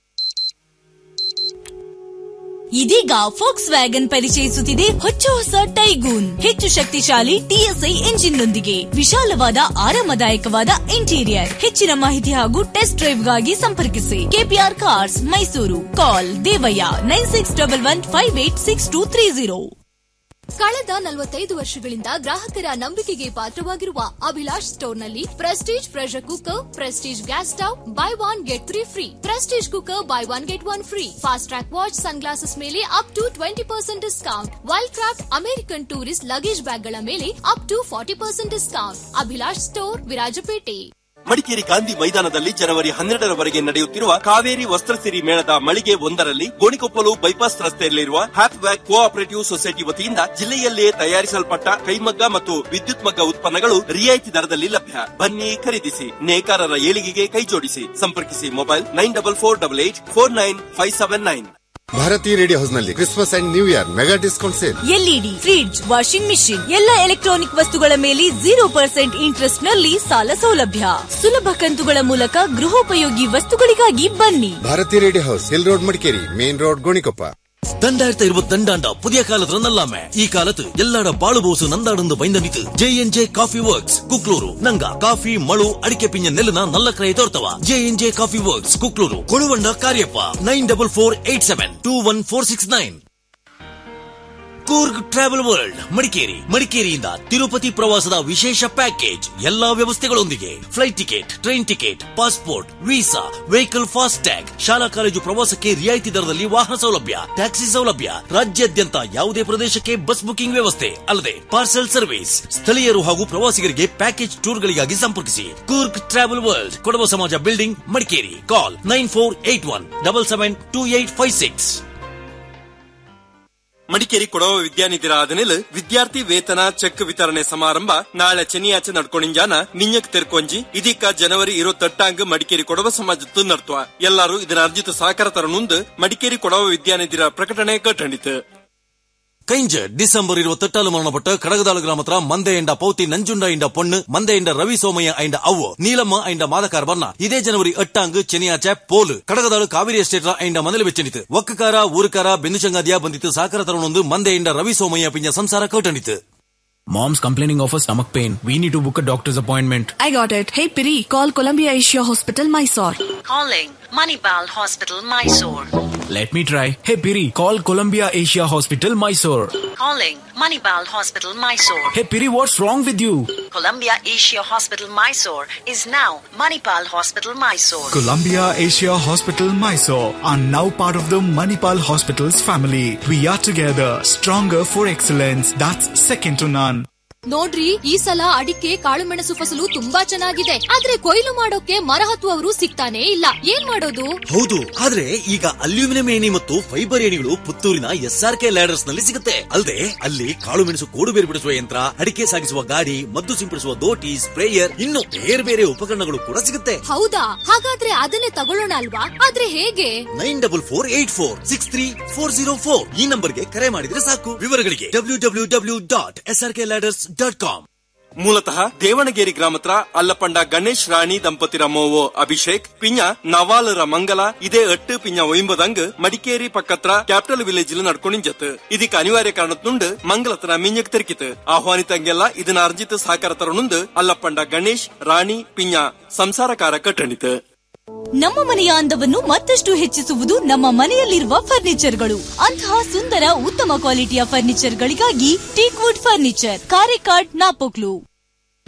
ಇದೀಗ ಫೋಕ್ಸ್ ವ್ಯಾಗನ್ ಪರಿಚಯಿಸುತ್ತಿದೆ ಹೊಚ್ಚ ಹೊಸ ಟೈಗೂನ್ ಹೆಚ್ಚು ಶಕ್ತಿಶಾಲಿ ಟಿಎಸ್ಐ ಎಂಜಿನ್ನೊಂದಿಗೆ ವಿಶಾಲವಾದ ಆರಾಮದಾಯಕವಾದ ಇಂಟೀರಿಯರ್ ಹೆಚ್ಚಿನ ಮಾಹಿತಿ ಹಾಗೂ ಟೆಸ್ಟ್ ಡ್ರೈವ್ಗಾಗಿ ಸಂಪರ್ಕಿಸಿ KPR cars Mysuru call Devaiah nine six double one five eight six two three zero ಕಳೆದ ನಲವತ್ತೈದು ವರ್ಷಗಳಿಂದ ಗ್ರಾಹಕರ ನಂಬಿಕೆಗೆ ಪಾತ್ರವಾಗಿರುವ ಅಭಿಲಾಷ್ ಸ್ಟೋರ್ನಲ್ಲಿ Prestige pressure cooker Prestige gas stove buy one get three free Prestige cooker buy one get one free Fastrack watch sun glasses ಮೇಲೆ up to twenty percent discount Wildcraft American tourist luggage ಬ್ಯಾಗ್ಗಳ ಮೇಲೆ up to forty percent discount Abhilash store Virajpet Madikeri Gandhi ಮೈದಾನದಲ್ಲಿ ಜನವರಿ ಹನ್ನೆರಡರವರೆಗೆ ನಡೆಯುತ್ತಿರುವ ಕಾವೇರಿ ವಸ್ತ್ರಸಿರಿ ಮೇಳದ ಮಳಿಗೆ ಒಂದರಲ್ಲಿ Gonikoppal bypass ರಸ್ತೆಯಲ್ಲಿರುವ ಹ್ಯಾಪ್ವ್ಯಾಕ್ ಕೋಆಪರೇಟಿವ್ ಸೊಸೈಟಿ ವತಿಯಿಂದ ಜಿಲ್ಲೆಯಲ್ಲಿಯೇ ತಯಾರಿಸಲ್ಪಟ್ಟ ಕೈಮಗ್ಗ ಮತ್ತು ವಿದ್ಯುತ್ ಮಗ್ಗ ಉತ್ಪನ್ನಗಳು ರಿಯಾಯಿತಿ ದರದಲ್ಲಿ ಲಭ್ಯ ಬನ್ನಿ ಖರೀದಿಸಿ ನೇಕಾರರ ಏಳಿಗೆಗೆ ಕೈಜೋಡಿಸಿ ಸಂಪರ್ಕಿಸಿ mobile nine double four double eight four nine five seven nine Bharatiya radio ಹೌಸ್ನಲ್ಲಿ Christmas and new year mega discount sale LED fridge washing machine ಎಲ್ಲ ಎಲೆಕ್ಟ್ರಾನಿಕ್ ವಸ್ತುಗಳ ಮೇಲೆ ಜೀರೋ ಪರ್ಸೆಂಟ್ ಇಂಟ್ರೆಸ್ಟ್ ನಲ್ಲಿ ಸಾಲ ಸೌಲಭ್ಯ ಸುಲಭ ಕಂತುಗಳ ಮೂಲಕ ಗೃಹೋಪಯೋಗಿ ವಸ್ತುಗಳಿಗಾಗಿ ಬನ್ನಿ Bharatiya radio house hill road Madikeri main road Gonikoppa രണ്ടായിരത്തി ഇരുപത്തിരണ്ടാണ്ട് പുതിയ കാലത്ത് നല്ലാമേ ഈ കാലത്ത് എല്ലാട ബാളുബോസ് നന്ദാടുന്ന് ബൈന്ദനിത്ത് J N J coffee works Kukloor ನಂಗ ಕಾಫಿ ಮಳು ಅಡಿಕೆ ಪಿಂಜ ನೆಲ್ಲಿನ ನಲ್ಲ ಕ್ರಯ ತೋರ್ತವ J N J coffee works Kukloor Koluvanda Cariappa nine double four eight seven two one four six nine Coorg travel world Madikeri ಮಡಿಕೇರಿಯಿಂದ ತಿರುಪತಿ ಪ್ರವಾಸದ ವಿಶೇಷ ಪ್ಯಾಕೇಜ್ ಎಲ್ಲಾ ವ್ಯವಸ್ಥೆಗಳೊಂದಿಗೆ flight ticket train ticket passport visa vehicle FASTag ಶಾಲಾ ಕಾಲೇಜು ಪ್ರವಾಸಕ್ಕೆ ರಿಯಾಯಿತಿ ದರದಲ್ಲಿ ವಾಹನ ಸೌಲಭ್ಯ ಟ್ಯಾಕ್ಸಿ ಸೌಲಭ್ಯ ರಾಜ್ಯಾದ್ಯಂತ ಯಾವುದೇ ಪ್ರದೇಶಕ್ಕೆ ಬಸ್ ಬುಕಿಂಗ್ ವ್ಯವಸ್ಥೆ ಅಲ್ಲದೆ ಪಾರ್ಸೆಲ್ ಸರ್ವಿಸ್ ಸ್ಥಳೀಯರು ಹಾಗೂ ಪ್ರವಾಸಿಗರಿಗೆ ಪ್ಯಾಕೇಜ್ ಟೂರ್ಗಳಿಗಾಗಿ ಸಂಪರ್ಕಿಸಿ Coorg travel world Kodava Samaja building Madikeri call nine four eight one double seven two eight five six Madikeri Kodava ವಿದ್ಯಾನಿಧಿರ ಆದನಿಲ್ ವಿದ್ಯಾರ್ಥಿ ವೇತನ ಚೆಕ್ ವಿತರಣೆ ಸಮಾರಂಭ ನಾಳೆ ಚೆನ್ನಿಯಾಚೆ ನಡ್ಕೊಂಡಿಂಜಾನ ನಿಂಜಕ್ ತೆರ್ಕೊಂಜಿ ಇದೀಕ ಜನವರಿ ಇರುವತ್ತೆಟ್ಟಾಂಗ್ ಮಡಿಕೇರಿ ಕೊಡವ ಸಮಾಜತ್ತು ನಡ್ತುವ ಎಲ್ಲಾರು ಇದರ ಅರ್ಜಿತ ಸಹಕಾರ ತರನುಂದು ಮಡಿಕೇರಿ ಕೊಡವ ವಿದ್ಯಾನಿಧಿರ ಪ್ರಕಟಣೆ ಕಟ್ಟಣಿತು ಕೈಂಜ ಡಿಸೆಂಬರ್ ഇരുപത്തെട്ടാല് മരണപ്പെട്ട് കടകതാള് ഗ്രാമത്ര മന്ദയണ്ട പൗത്തി നഞ്ചുണ്ട ഇണ്ട പൊണ്ണ് മന്ദയണ്ട രവി സോമയ്യ അയിണ്ട ಅವ್ವ ನೀಲಮ್ಮ ಅయింಡ ಮಾದಕಾರ ಬರ್ನ ಇದೇ ಜನವರಿ ಎಟ್ಟಾಂಗ್ ಚೆನಿಯಾಚೆ ಪೋಲ್ ಕಡಗದಾಳು ಕಾವೇರಿ ಎಸ್ಟೇಟ್ ಅయింಡ ಮನೇಲಿ ಬೆಚ್ಚನಿತು ಒಕ್ಕಕಾರ ಊರುಕಾರ ಬೆಂದುಚಂಗಾದಿಯ ಬಂದಿತ್ತು ಸಾಕರ ತರುಣೊಂದು ಮಂದೆಯಿಂದ ರವಿ ಸೋಮಯ್ಯ ಪಿಂಜ ಸಂಸಾರ ಕೌಟಣಿತು Mom's complaining of a stomach pain. We need to book a doctor's appointment. I got it. Hey Piri, call Columbia Asia Hospital, Mysore. Calling Manipal Hospital, Mysore. Let me try. Hey Piri, call Columbia Asia Hospital, Mysore. Calling Manipal Hospital, Mysore. Hey Piri, what's wrong with you? Columbia Asia Hospital, Mysore is now Manipal Hospital, Mysore. Columbia Asia Hospital Mysore are now part of the Manipal Hospitals family. We are together, stronger for excellence. That's second to none. ನೋಡ್ರಿ ಈ ಸಲ ಅಡಿಕೆ ಕಾಳುಮೆಣಸು ಫಸಲು ತುಂಬಾ ಚೆನ್ನಾಗಿದೆ ಆದ್ರೆ ಕೊಯ್ಲು ಮಾಡೋಕೆ ಮರ ಹತ್ತುವವರು ಸಿಗ್ತಾನೆ ಇಲ್ಲ ಏನ್ ಮಾಡೋದು ಹೌದು ಆದ್ರೆ ಈಗ ಅಲ್ಯೂಮಿನಿಯಂ ಏಣಿ ಮತ್ತು ಫೈಬರ್ ಏಣಿಗಳು ಪುತ್ತೂರಿನ ಎಸ್ಆರ್ ಕೆ ಲ್ಯಾಡರ್ಸ್ ನಲ್ಲಿ ಸಿಗುತ್ತೆ ಅಲ್ಲದೆ ಅಲ್ಲಿ ಕಾಳು ಮೆಣಸು ಕೋಡು ಬೇರು ಬಿಡಿಸುವ ಯಂತ್ರ ಅಡಿಕೆ ಸಾಗಿಸುವ ಗಾಡಿ ಮದ್ದು ಸಿಂಪಡಿಸುವ ದೋಟಿ ಸ್ಪ್ರೇಯರ್ ಇನ್ನು ಬೇರೆ ಬೇರೆ ಉಪಕರಣಗಳು ಕೂಡ ಸಿಗುತ್ತೆ ಹೌದಾ ಹಾಗಾದ್ರೆ ಅದನ್ನೇ ತಗೊಳ್ಳೋಣ ಅಲ್ವಾ ಆದ್ರೆ ಹೇಗೆ nine double four eight four six three four zero four ಈ ನಂಬರ್ಗೆ ಕರೆ ಮಾಡಿದ್ರೆ ಸಾಕು ವಿವರಗಳಿಗೆ W W W dot S R K ladders dot com ಮೂಲತಃ ದೇವಣಗೇರಿ ಗ್ರಾಮತ್ರ ಅಲ್ಲಪಂಡ ಗಣೇಶ್ ರಾಣಿ ದಂಪತಿರ ಮೋವೋ ಅಭಿಷೇಕ್ ಪಿಂಜ ನವಾಲರ ಮಂಗಲ ಇದೇ ಎಟ್ಟು ಪಿಂಜ ಒಯ್ಂಬದಂಗ್ ಮಡಿಕೇರಿ ಪಕ್ಕತ್ರ ಕ್ಯಾಪಿಟಲ್ ವಿಲೇಜ್ ನಡ್ಕೊಂಡಿಂಜತ್ ಇದಕ್ಕೆ ಅನಿವಾರ್ಯ ಕಾರಣತ್ತುಂಡು ಮಂಗಲತ್ರ ಮಿಂಜಕ್ ತೆರಕಿತು ಆಹ್ವಾನಿತಂಗೆಲ್ಲ ಇದನ್ನ ಅರ್ಜಿತ ಸಹಕಾರ ತರನುಂದು ಅಲ್ಲಪಂಡ ಗಣೇಶ್ ರಾಣಿ ಪಿಂಜ ಸಂಸಾರಕಾರ ಕಟ್ಟಣಿತು ನಮ್ಮ ಮನೆಯ ಅಂದವನ್ನು ಮತ್ತಷ್ಟು ಹೆಚ್ಚಿಸುವುದು ನಮ್ಮ ಮನೆಯಲ್ಲಿರುವ ಫರ್ನಿಚರ್ಗಳು ಅಂತಹ ಸುಂದರ ಉತ್ತಮ ಕ್ವಾಲಿಟಿಯ ಫರ್ನಿಚರ್ಗಳಿಗಾಗಿ teakwood furniture Karekad Napoklu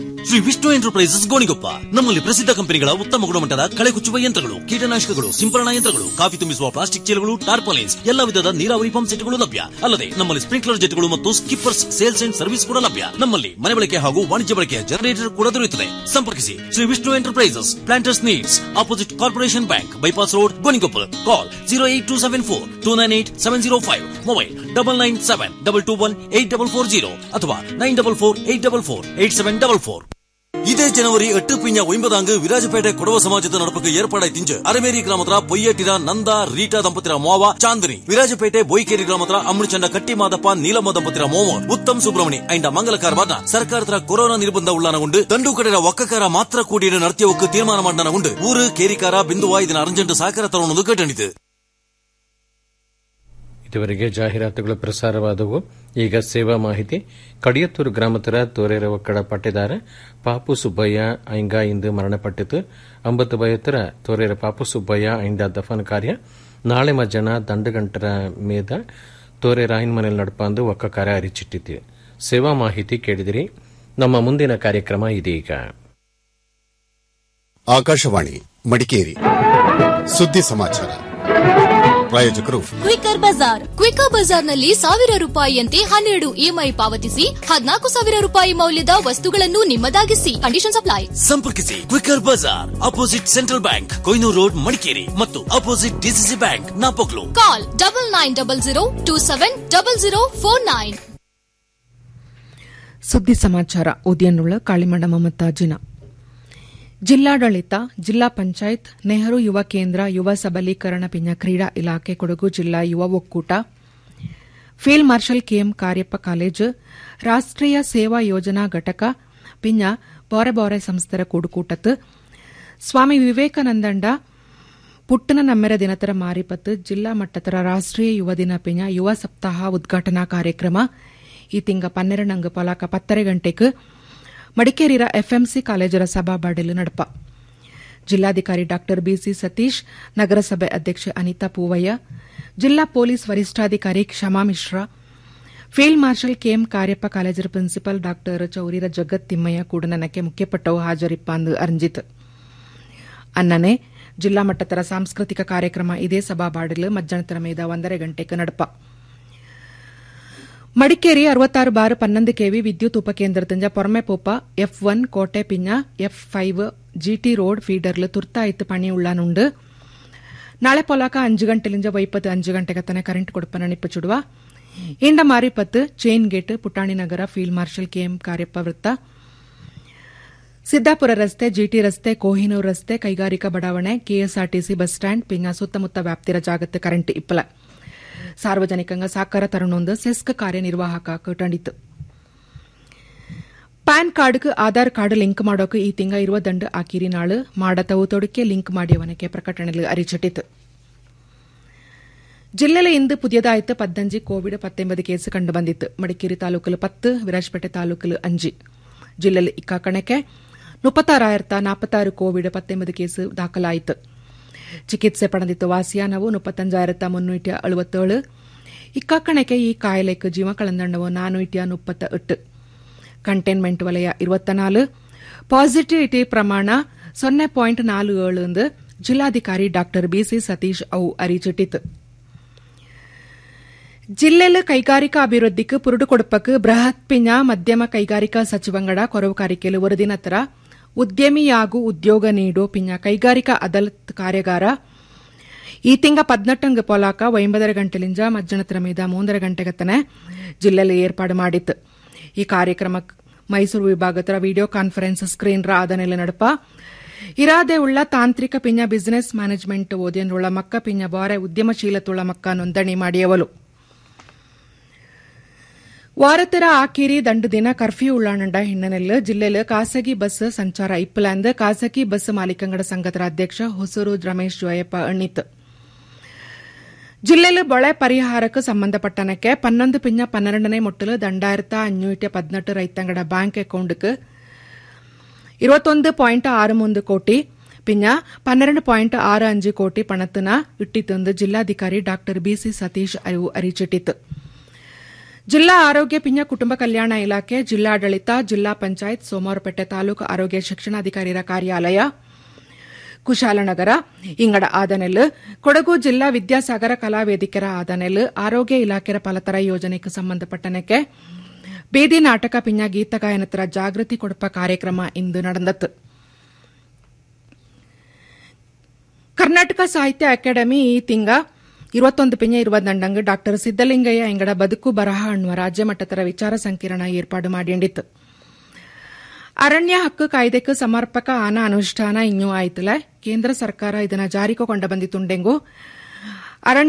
Shri Vishnu enterprises Gonikoppa ನಮ್ಮಲ್ಲಿ ಪ್ರಸಿದ್ಧ ಕಂಪನಿಗಳ ಉತ್ತಮ ಗುಣಮಟ್ಟದ ಕಳೆ ಕುಚ್ಚುವ ಯಂತ್ರಗಳು ಕೀಟನಾಶಕಗಳು ಸಿಂಪರಣಾ ಯಂತ್ರಗಳು ಕಾಫಿ ತುಂಬಿಸುವ ಪ್ಲಾಸ್ಟಿಕ್ ಚೀಲಗಳು ಟಾರ್ಪಾಲಿನ್ಸ್ ಎಲ್ಲ ವಿಧದ ನೀರಾವರಿ ಪಂಪ್ ಸೆಟ್ಗಳು ಲಭ್ಯ ಅಲ್ಲದೆ ನಮ್ಮಲ್ಲಿ ಸ್ಪ್ರಿಂಕ್ಲರ್ ಜೆಟ್ಗಳು ಮತ್ತು ಸ್ಕಿಪ್ಪರ್ಸ್ ಸೇಲ್ಸ್ ಅಂಡ್ ಸರ್ವಿಸ್ ಕೂಡ ಲಭ್ಯ ನಮ್ಮಲ್ಲಿ ಮನೆ ಬಳಕೆ ಹಾಗೂ ವಾಣಿಜ್ಯ ಬಳಕೆಯ ಜನರೇಟರ್ ಕೂಡ ದೊರೆಯುತ್ತದೆ ಸಂಪರ್ಕಿಸಿ Shri Vishnu enterprises planters needs opposite corporation bank bypass road Gonikoppal call zero eight two seven four two nine eight seven zero five mobile double nine seven double two one eight double four zero ಅಥವಾ nine double four eight double four eight seven double four இதே ஜனவரி எட்டு பிஞ்ச ஒன்பதாங்கு விராஜಪೇಟೆ ಕೊಡವ ಸಮಾಜದ ನಡಪಕ್ಕೆ ಏರ್ಪಾಡಾಯ್ತಿಂಜ ಅರಮೇರಿ ಗ್ರಾಮದ Poyyatira Nanda Rita ದಂಪತಿರ ಮೋವ ಚಾಂದಿನಿ ವಿರಾಜಪೇಟೆ ಬೊಯ್ಕೇರಿ ಗ್ರಾಮದ ಅಮೃಚಂಡ ಕಟ್ಟಿ ಮಾದಪ್ಪ ನೀಲಮ್ಮ ದಂಪತಿರ ಮೋವ ಉತ್ತಮ್ ಸುಬ್ರಹ್ಮಣಿ ಐಂಡ ಮಂಗಲಕಾರವಾದ ಸರ್ಕಾರದ ಕೊರೋನಾ ನಿರ್ಬಂಧ ಉಳ್ಳಾನಗೊಂಡು ತಂಡು ಕಡೆರ ಒಕ್ಕಕಾರ ಮಾತ್ರ ಕೂಡಿನ ನರ್ತ್ಯವಕ್ಕೆ ತೀರ್ಮಾನ ಮಾಡನಗೊಂಡು ಊರು ಕೇರಿಕಾರ ಬಿಂದುವ ಇದನ್ನ ಅರಂಜಂಟ್ ಸಹಕಾರ ತರೋಣದು ಕಟ್ಟಣಿತು ಇದುವರೆಗೆ ಜಾಹೀರಾತುಗಳು ಪ್ರಸಾರವಾದವು ಈಗ ಸೇವಾ ಮಾಹಿತಿ ಕಡಿಯತ್ತೂರು ಗ್ರಾಮತರ ತೋರೇರ ಒಕ್ಕಡ ಪಟ್ಟೆದಾರ ಪಾಪು ಸುಬ್ಬಯ್ಯ ಐಂಗ ಇಂದು ಮರಣಪಟ್ಟಿತು ಅಂಬತ್ತು ಬಯತ್ತರ ತೋರೇರ ಪಾಪು ಸುಬ್ಬಯ್ಯ ಐಂಡ ದಫನ್ ಕಾರ್ಯ ನಾಳೆ ಮಧ್ಯಾಹ್ನ ದಂಡಗಂಟರ ಮೇದ ತೋರೇರ ಐನ್ ಮನೆಯಲ್ಲಿ ನಡ್ಪಂದು ಒಕ್ಕ ಕಾರ್ಯ ಅರಿಚಿಟ್ಟಿತು ಸೇವಾ ಮಾಹಿತಿ ಕೇಳಿದಿರಿ ನಮ್ಮ ಮುಂದಿನ ಕಾರ್ಯಕ್ರಮ ಇದೀಗ ಆಕಾಶವಾಣಿ ಮಡಿಕೇರಿ ಸುದ್ದಿ ಸಮಾಚಾರ ಪ್ರಾಯೋಜಕರು ಕ್ವಿಕರ್ ಬಜಾರ್ ಕ್ವಿಕರ್ ಬಜಾರ್ನಲ್ಲಿ ಸಾವಿರ ರೂಪಾಯಿಯಂತೆ ಹನ್ನೆರಡು ಇಎಂಐ ಪಾವತಿಸಿ ಹದಿನಾಲ್ಕು ಸಾವಿರ ರೂಪಾಯಿ ಮೌಲ್ಯದ ವಸ್ತುಗಳನ್ನು ನಿಮ್ಮದಾಗಿಸಿ ಕಂಡೀಷನ್ ಅಪ್ಲೈ ಸಂಪರ್ಕಿಸಿ quicker Bazaar opposite central bank Koinur road Madikeri ಮತ್ತು opposite DCC bank Napoklu call double nine double zero two seven double zero four nine ಸುದ್ದಿ ಸಮಾಚಾರ ಉದಯನ್ನುಳ್ಳ ಕಾಳಿಮಂಡ ಮಮತಾಜಿನ ಜಿಲ್ಲಾಡಳಿತ ಜಿಲ್ಲಾ ಪಂಚಾಯತ್ ನೆಹರು ಯುವ ಕೇಂದ್ರ ಯುವ ಸಬಲೀಕರಣ ಪಿಂಜ ಕ್ರೀಡಾ ಇಲಾಖೆ ಕೊಡಗು ಜಿಲ್ಲಾ ಯುವ ಒಕ್ಕೂಟ field marshal KM Cariappa college ರಾಷ್ಟ್ರೀಯ ಸೇವಾ ಯೋಜನಾ ಘಟಕ ಪಿಂಜ ಬೋರೆ ಬೋರೆ ಸಂಸ್ಥರ ಕೂಡುಕೂಟತ್ತು ಸ್ವಾಮಿ ವಿವೇಕಾನಂದಂಡ ಪುಟ್ಟನ ನಮ್ಮೆರ ದಿನತರ ಮಾರಿಪತ್ತು ಜಿಲ್ಲಾ ಮಟ್ಟತರ ರಾಷ್ಟ್ರೀಯ ಯುವ ದಿನ ಪಿಂಜ ಯುವ ಸಪ್ತಾಹ ಉದ್ಘಾಟನಾ ಕಾರ್ಯಕ್ರಮ ಈ ತಿಂಗ ಪನ್ನೆರಡಂಗ ಪೊಲಾಕ ಪತ್ತರೆ ಗಂಟೆಗೆ ಮಡಿಕೇರಿರ ಎಫ್ಎಂಸಿ ಕಾಲೇಜರ ಸಭಾಬಾಡಿಲು ನಡಪ ಜಿಲ್ಲಾಧಿಕಾರಿ ಡಾ ಬಿಸಿ ಸತೀಶ್ ನಗರಸಭೆ ಅಧ್ಯಕ್ಷೆ ಅನಿತಾ ಪೂವಯ್ಯ ಜಿಲ್ಲಾ ಪೊಲೀಸ್ ವರಿಷ್ಠಾಧಿಕಾರಿ Kshama Mishra field marshal KM Cariappa ಕಾಲೇಜರ ಪ್ರಿನ್ಸಿಪಲ್ ಡಾ ಚೌರಿರ ಜಗತ್ ತಿಮ್ಮಯ್ಯ ಕೂಡ ನನಕ್ಕೆ ಮುಖ್ಯಪಟ್ಟವು ಹಾಜರಿಪ್ಪ ಅಂದು ಅರ್ಜಿತು ಅನ್ನನೆ ಜಿಲ್ಲಾ ಮಟ್ಟತರ ಸಾಂಸ್ಕೃತಿಕ ಕಾರ್ಯಕ್ರಮ ಇದೇ ಸಭಾಬಾಡಿಲು ಮಧ್ಯಾಹ್ನತರ ಮೇದ ಒಂದரை ಗಂಟೆಗೆ ನಡಪ ಮಡಿಕೇರಿ ಅರವತ್ತಾರು ಬಾರ್ ಪನ್ನೊಂದು ಕೆವಿ ವಿದ್ಯುತ್ ಉಪಕೇಂದ್ರದಿಂದ ಪೊರಮೆಪೋಪ ಎಫ್ ಒನ್ ಕೋಟೆ ಪಿಂಜ ಎಫ್ ಫೈವ್ ಜಿಟಿ ರೋಡ್ ಫೀಡರ್ಲು ತುರ್ತಾಯಿತ್ತು ಪಣಿ ಉಳ್ಳಾನುಂಡು ನಾಳೆ ಪೊಲಾಕ ಅಂಜು ಗಂಟೆಲಿಂದ ವೈಪತ್ತು ಅಂಜು ಗಂಟೆಗೆ ತನ ಕರೆಂಟ್ ಕೊಡಪನ ನಿಪ್ಪಚುಡುವ ಇಂಡ ಮಾರಿಪತ್ತು chain gate Putani Nagar field marshal KM Cariappa ವೃತ್ತ ಸಿದ್ದಾಪುರ ರಸ್ತೆ ಜಿಟಿ ರಸ್ತೆ ಕೋಹಿನೂರು ರಸ್ತೆ ಕೈಗಾರಿಕಾ ಬಡಾವಣೆ ಕೆಎಸ್ಆರ್ಟಿಸಿ ಬಸ್ ಸ್ಟ್ಯಾಂಡ್ ಪಿಂಜ ಸುತ್ತಮುತ್ತ ವ್ಯಾಪ್ತಿರ ಜಾಗತ್ತು ಕರೆಂಟ್ ಇಪ್ಪಲ ಸಾರ್ವಜನಿಕಂಗ ಸಾಕಾರ ತರುಣೊಂದು ಸೆಸ್ಕ್ ಕಾರ್ಯನಿರ್ವಾಹಕ ಕಟಂಡಿತು ಪ್ಯಾನ್ ಕಾರ್ಡ್ಗೆ ಆಧಾರ್ ಕಾರ್ಡ್ ಲಿಂಕ್ ಮಾಡೋಕೆ ಈ ತಿಂಗ ಇರುವ ದಂಡ ಆಕಿರಿ ನಾಳು ಮಾಡತವು ತೊಡಕೆ ಲಿಂಕ್ ಮಾಡಿಯವನಕ್ಕೆ ಪ್ರಕಟಣೆಯಲ್ಲಿ ಅರಿಚಿಟ್ಟಿತು ಜಿಲ್ಲೆಯಲ್ಲಿ ಇಂದು പുതിയതായിട്ട് പത്തഞ്ച് കോവിഡ് പത്തൊമ്പത് കേസ് കണ്ടുബന്ദിത്ത് മടിക്കേരി താലൂക്കിൽ പത്ത് വിരാജ്പേട്ട താലൂക്കിൽ അഞ്ച് ജില്ലയിൽ ഇക്കാക്കണಕ್ಕೆ ಮುಪ್ಪತ್ತಾರಾಯಿರತ್ತ ನಾಲ್ಪತ್ತಾರು ಕೋವಿಡ್ ಪತ್ತೊಂಬತ್ತು ಕೇಸ್ ದಾಖಲಾಯಿತು ಚಿಕಿತ್ಸೆ ಪಡೆದಿತ್ತು ವಾಸಿಯಾನವು ಮುಪ್ಪತ್ತಂಜಾಯಿರತ್ತ ಮುನ್ನೂಟ ಅಳುವತ್ತೇಳು ಇಕ್ಕಾಕಣಕ್ಕೆ ಈ ಕಾಯಿಲೆಗೆ ಜೀವ ಕಳಂದಂಡವು ನಾನೂಟ ಮುಪ್ಪತ್ತ ಎಟ್ಟು ಕಂಟೈನ್ಮೆಂಟ್ ವಲಯ ಇರುವತ್ತ ನಾಲು ಪಾಸಿಟಿವಿಟಿ ಪ್ರಮಾಣ ಸೊನ್ನೆ ಪಾಯಿಂಟ್ ನಾಲು ಏಳು ಎಂದು ಜಿಲ್ಲಾಧಿಕಾರಿ ಡಾ ಬಿಸಿ ಸತೀಶ್ ಅವು ಅರಿಚಿಟ್ಟಿತು ಜಿಲ್ಲೆಯಲ್ಲಿ ಕೈಗಾರಿಕಾ ಅಭಿವೃದ್ಧಿಗೆ ಪುರುಡು ಕೊಡುಪಕ್ಕೆ ಬೃಹತ್ ಪಿಂಜ ಮಧ್ಯಮ ಕೈಗಾರಿಕಾ ಸಚಿವಂಗಡ ಕೊರವು ಕಾರಿಕೆಲು ವರದಿ ನಂತರ ಉದ್ಯಮಿಯಾಗು ಉದ್ಯೋಗ ನೀಡು ಪಿಂಜ ಕೈಗಾರಿಕಾ ಅದಾಲತ್ ಕಾರ್ಯಾಗಾರ ಈ ತಿಂಗ ಪದ್ನೆಟ್ಟಂಗ ಪೊಲಾಕ ಒಂಬದರ ಗಂಟೆಲಿಂದ ಮಧ್ಯಾಹ್ನತರ ಮೀದ ಮೂಂದರ ಗಂಟೆಗತ್ತನೆ ಜಿಲ್ಲೆಯಲ್ಲಿ ಏರ್ಪಾಡು ಮಾಡಿತ್ತು ಈ ಕಾರ್ಯಕ್ರಮ ಮೈಸೂರು ವಿಭಾಗತರ ವಿಡಿಯೋ ಕಾನ್ಫರೆನ್ಸ್ ಸ್ಕ್ರೀನ್ ರ ಆದನೆಲೆ ನಡಪ ಇರಾದೆ ಉಳ್ಳ ತಾಂತ್ರಿಕ ಪಿಂಜ ಬಿಸಿನೆಸ್ ಮ್ಯಾನೇಜ್ಮೆಂಟ್ ಓದಿಯನ್ನುಳ್ಳ ಮಕ್ಕ ಪಿಂಜ ಬಾರೆ ಉದ್ಯಮಶೀಲತುಳ್ಳ ಮಕ್ಕ ನೋಂದಣಿ ಮಾಡಿಯವಲು ವಾರತರ ಆಕಿರಿ ದಂಡು ದಿನ ಕರ್ಫ್ಯೂ ಉಳ್ಳಾಣಂಡ ಹಿನ್ನೆಲೆಯಲ್ಲಿ ಜಿಲ್ಲೆಯಲ್ಲಿ ಖಾಸಗಿ ಬಸ್ ಸಂಚಾರ ಇಪ್ಪಲಾಂದ ಖಾಸಗಿ ಬಸ್ ಮಾಲೀಕಂಗಡ ಸಂಘದ ಅಧ್ಯಕ್ಷ ಹೊಸೂರು ರಮೇಶ್ ಜೋಯಪ್ಪ ಅಣ್ಣಿತು ಜಿಲ್ಲೆಯಲ್ಲಿ ಬಳೆ ಪರಿಹಾರಕ್ಕೆ ಸಂಬಂಧಪಟ್ಟನಕ್ಕೆ ಪನ್ನೊಂದು ಪಿಂಜ ಪನ್ನೆರಡನೇ ಮುಟ್ಟಲು ದಂಡಾಯಿರತ್ತ ಅഞ്ഞൂറ്റി പതിനെട്ട് ರೈತಂಗಡ ಬ್ಯಾಂಕ್ ಅಕೌಂಟ್ಗೆ ഇരുപത്തൊന്ന് പോയിന്റ് ആറ് മൂന്ന് കോടി പിന്നെ പന്ത്രണ്ട് പോയിന്റ് ആറ് അഞ്ച് കോടി പണത്തിന് ഇട്ടിത്തെന്ന് ജില്ലാധികാരി ഡോക്ടർ ബി സി സതീഷ് അറിയിച്ചിട്ടിತ್ತು ಜಿಲ್ಲಾ ಆರೋಗ್ಯ ಪಿಂಜ ಕುಟುಂಬ ಕಲ್ಯಾಣ ಇಲಾಖೆ ಜಿಲ್ಲಾಡಳಿತ ಜಿಲ್ಲಾ ಪಂಚಾಯತ್ ಸೋಮವಾರಪೇಟೆ ತಾಲೂಕು ಆರೋಗ್ಯ ಶಿಕ್ಷಣಾಧಿಕಾರಿರ ಕಾರ್ಯಾಲಯ ಕುಶಾಲನಗರ ಇಂಗಡ ಆದನೆಲ್ ಕೊಡಗು ಜಿಲ್ಲಾ ವಿದ್ಯಾಸಾಗರ ಕಲಾ ವೇದಿಕೆರ ಆದನೆಲ್ ಆರೋಗ್ಯ ಇಲಾಖೆರ ಫಲತರ ಯೋಜನೆಗೆ ಸಂಬಂಧಪಟ್ಟನಕ್ಕೆ ಬೀದಿ ನಾಟಕ ಪಿಂಜ ಗೀತಗಾಯನತರ ಜಾಗೃತಿ ಕೊಡಪ ಕಾರ್ಯಕ್ರಮ ಇಂದು ನಡೆದತ್ತು ಕರ್ನಾಟಕ ಸಾಹಿತ್ಯ ಅಕಾಡೆಮಿ ಈ ತಿಂಗ ഇരുപത്തൊന്ന് പിഞ്ഞ ഇരുപത്തിരണ്ടಂಗ್ ಡಾಕ್ಟರ್ ಸಿದ್ದಲಿಂಗಯ್ಯ ಎಂಗಡ ಬದುಕು ಬರಹ ಅನ್ನುವ ರಾಜ್ಯ ಮಟ್ಟದರ ವಿಚಾರ ಸಂಕಿರಣ ಏರ್ಪಾಡು ಮಾಡಿಂಡಿತ್ತು ಅರಣ್ಯ ಹಕ್ಕು ಕಾಯ್ದೆக்கு ಸಮರ್ಪಕ ಆನ ಅನುಷ್ಠಾನ ಇನ್ನೂ ಆಯ್ತಲ ಕೇಂದ್ರ ಸರ್ಕಾರ ಇದನ್ನ ಜಾರಿಕೊ ಕೊಂಡ ಬಂದಿತ್ತುಂಡೆಂಗು ಅರಣ್ಯ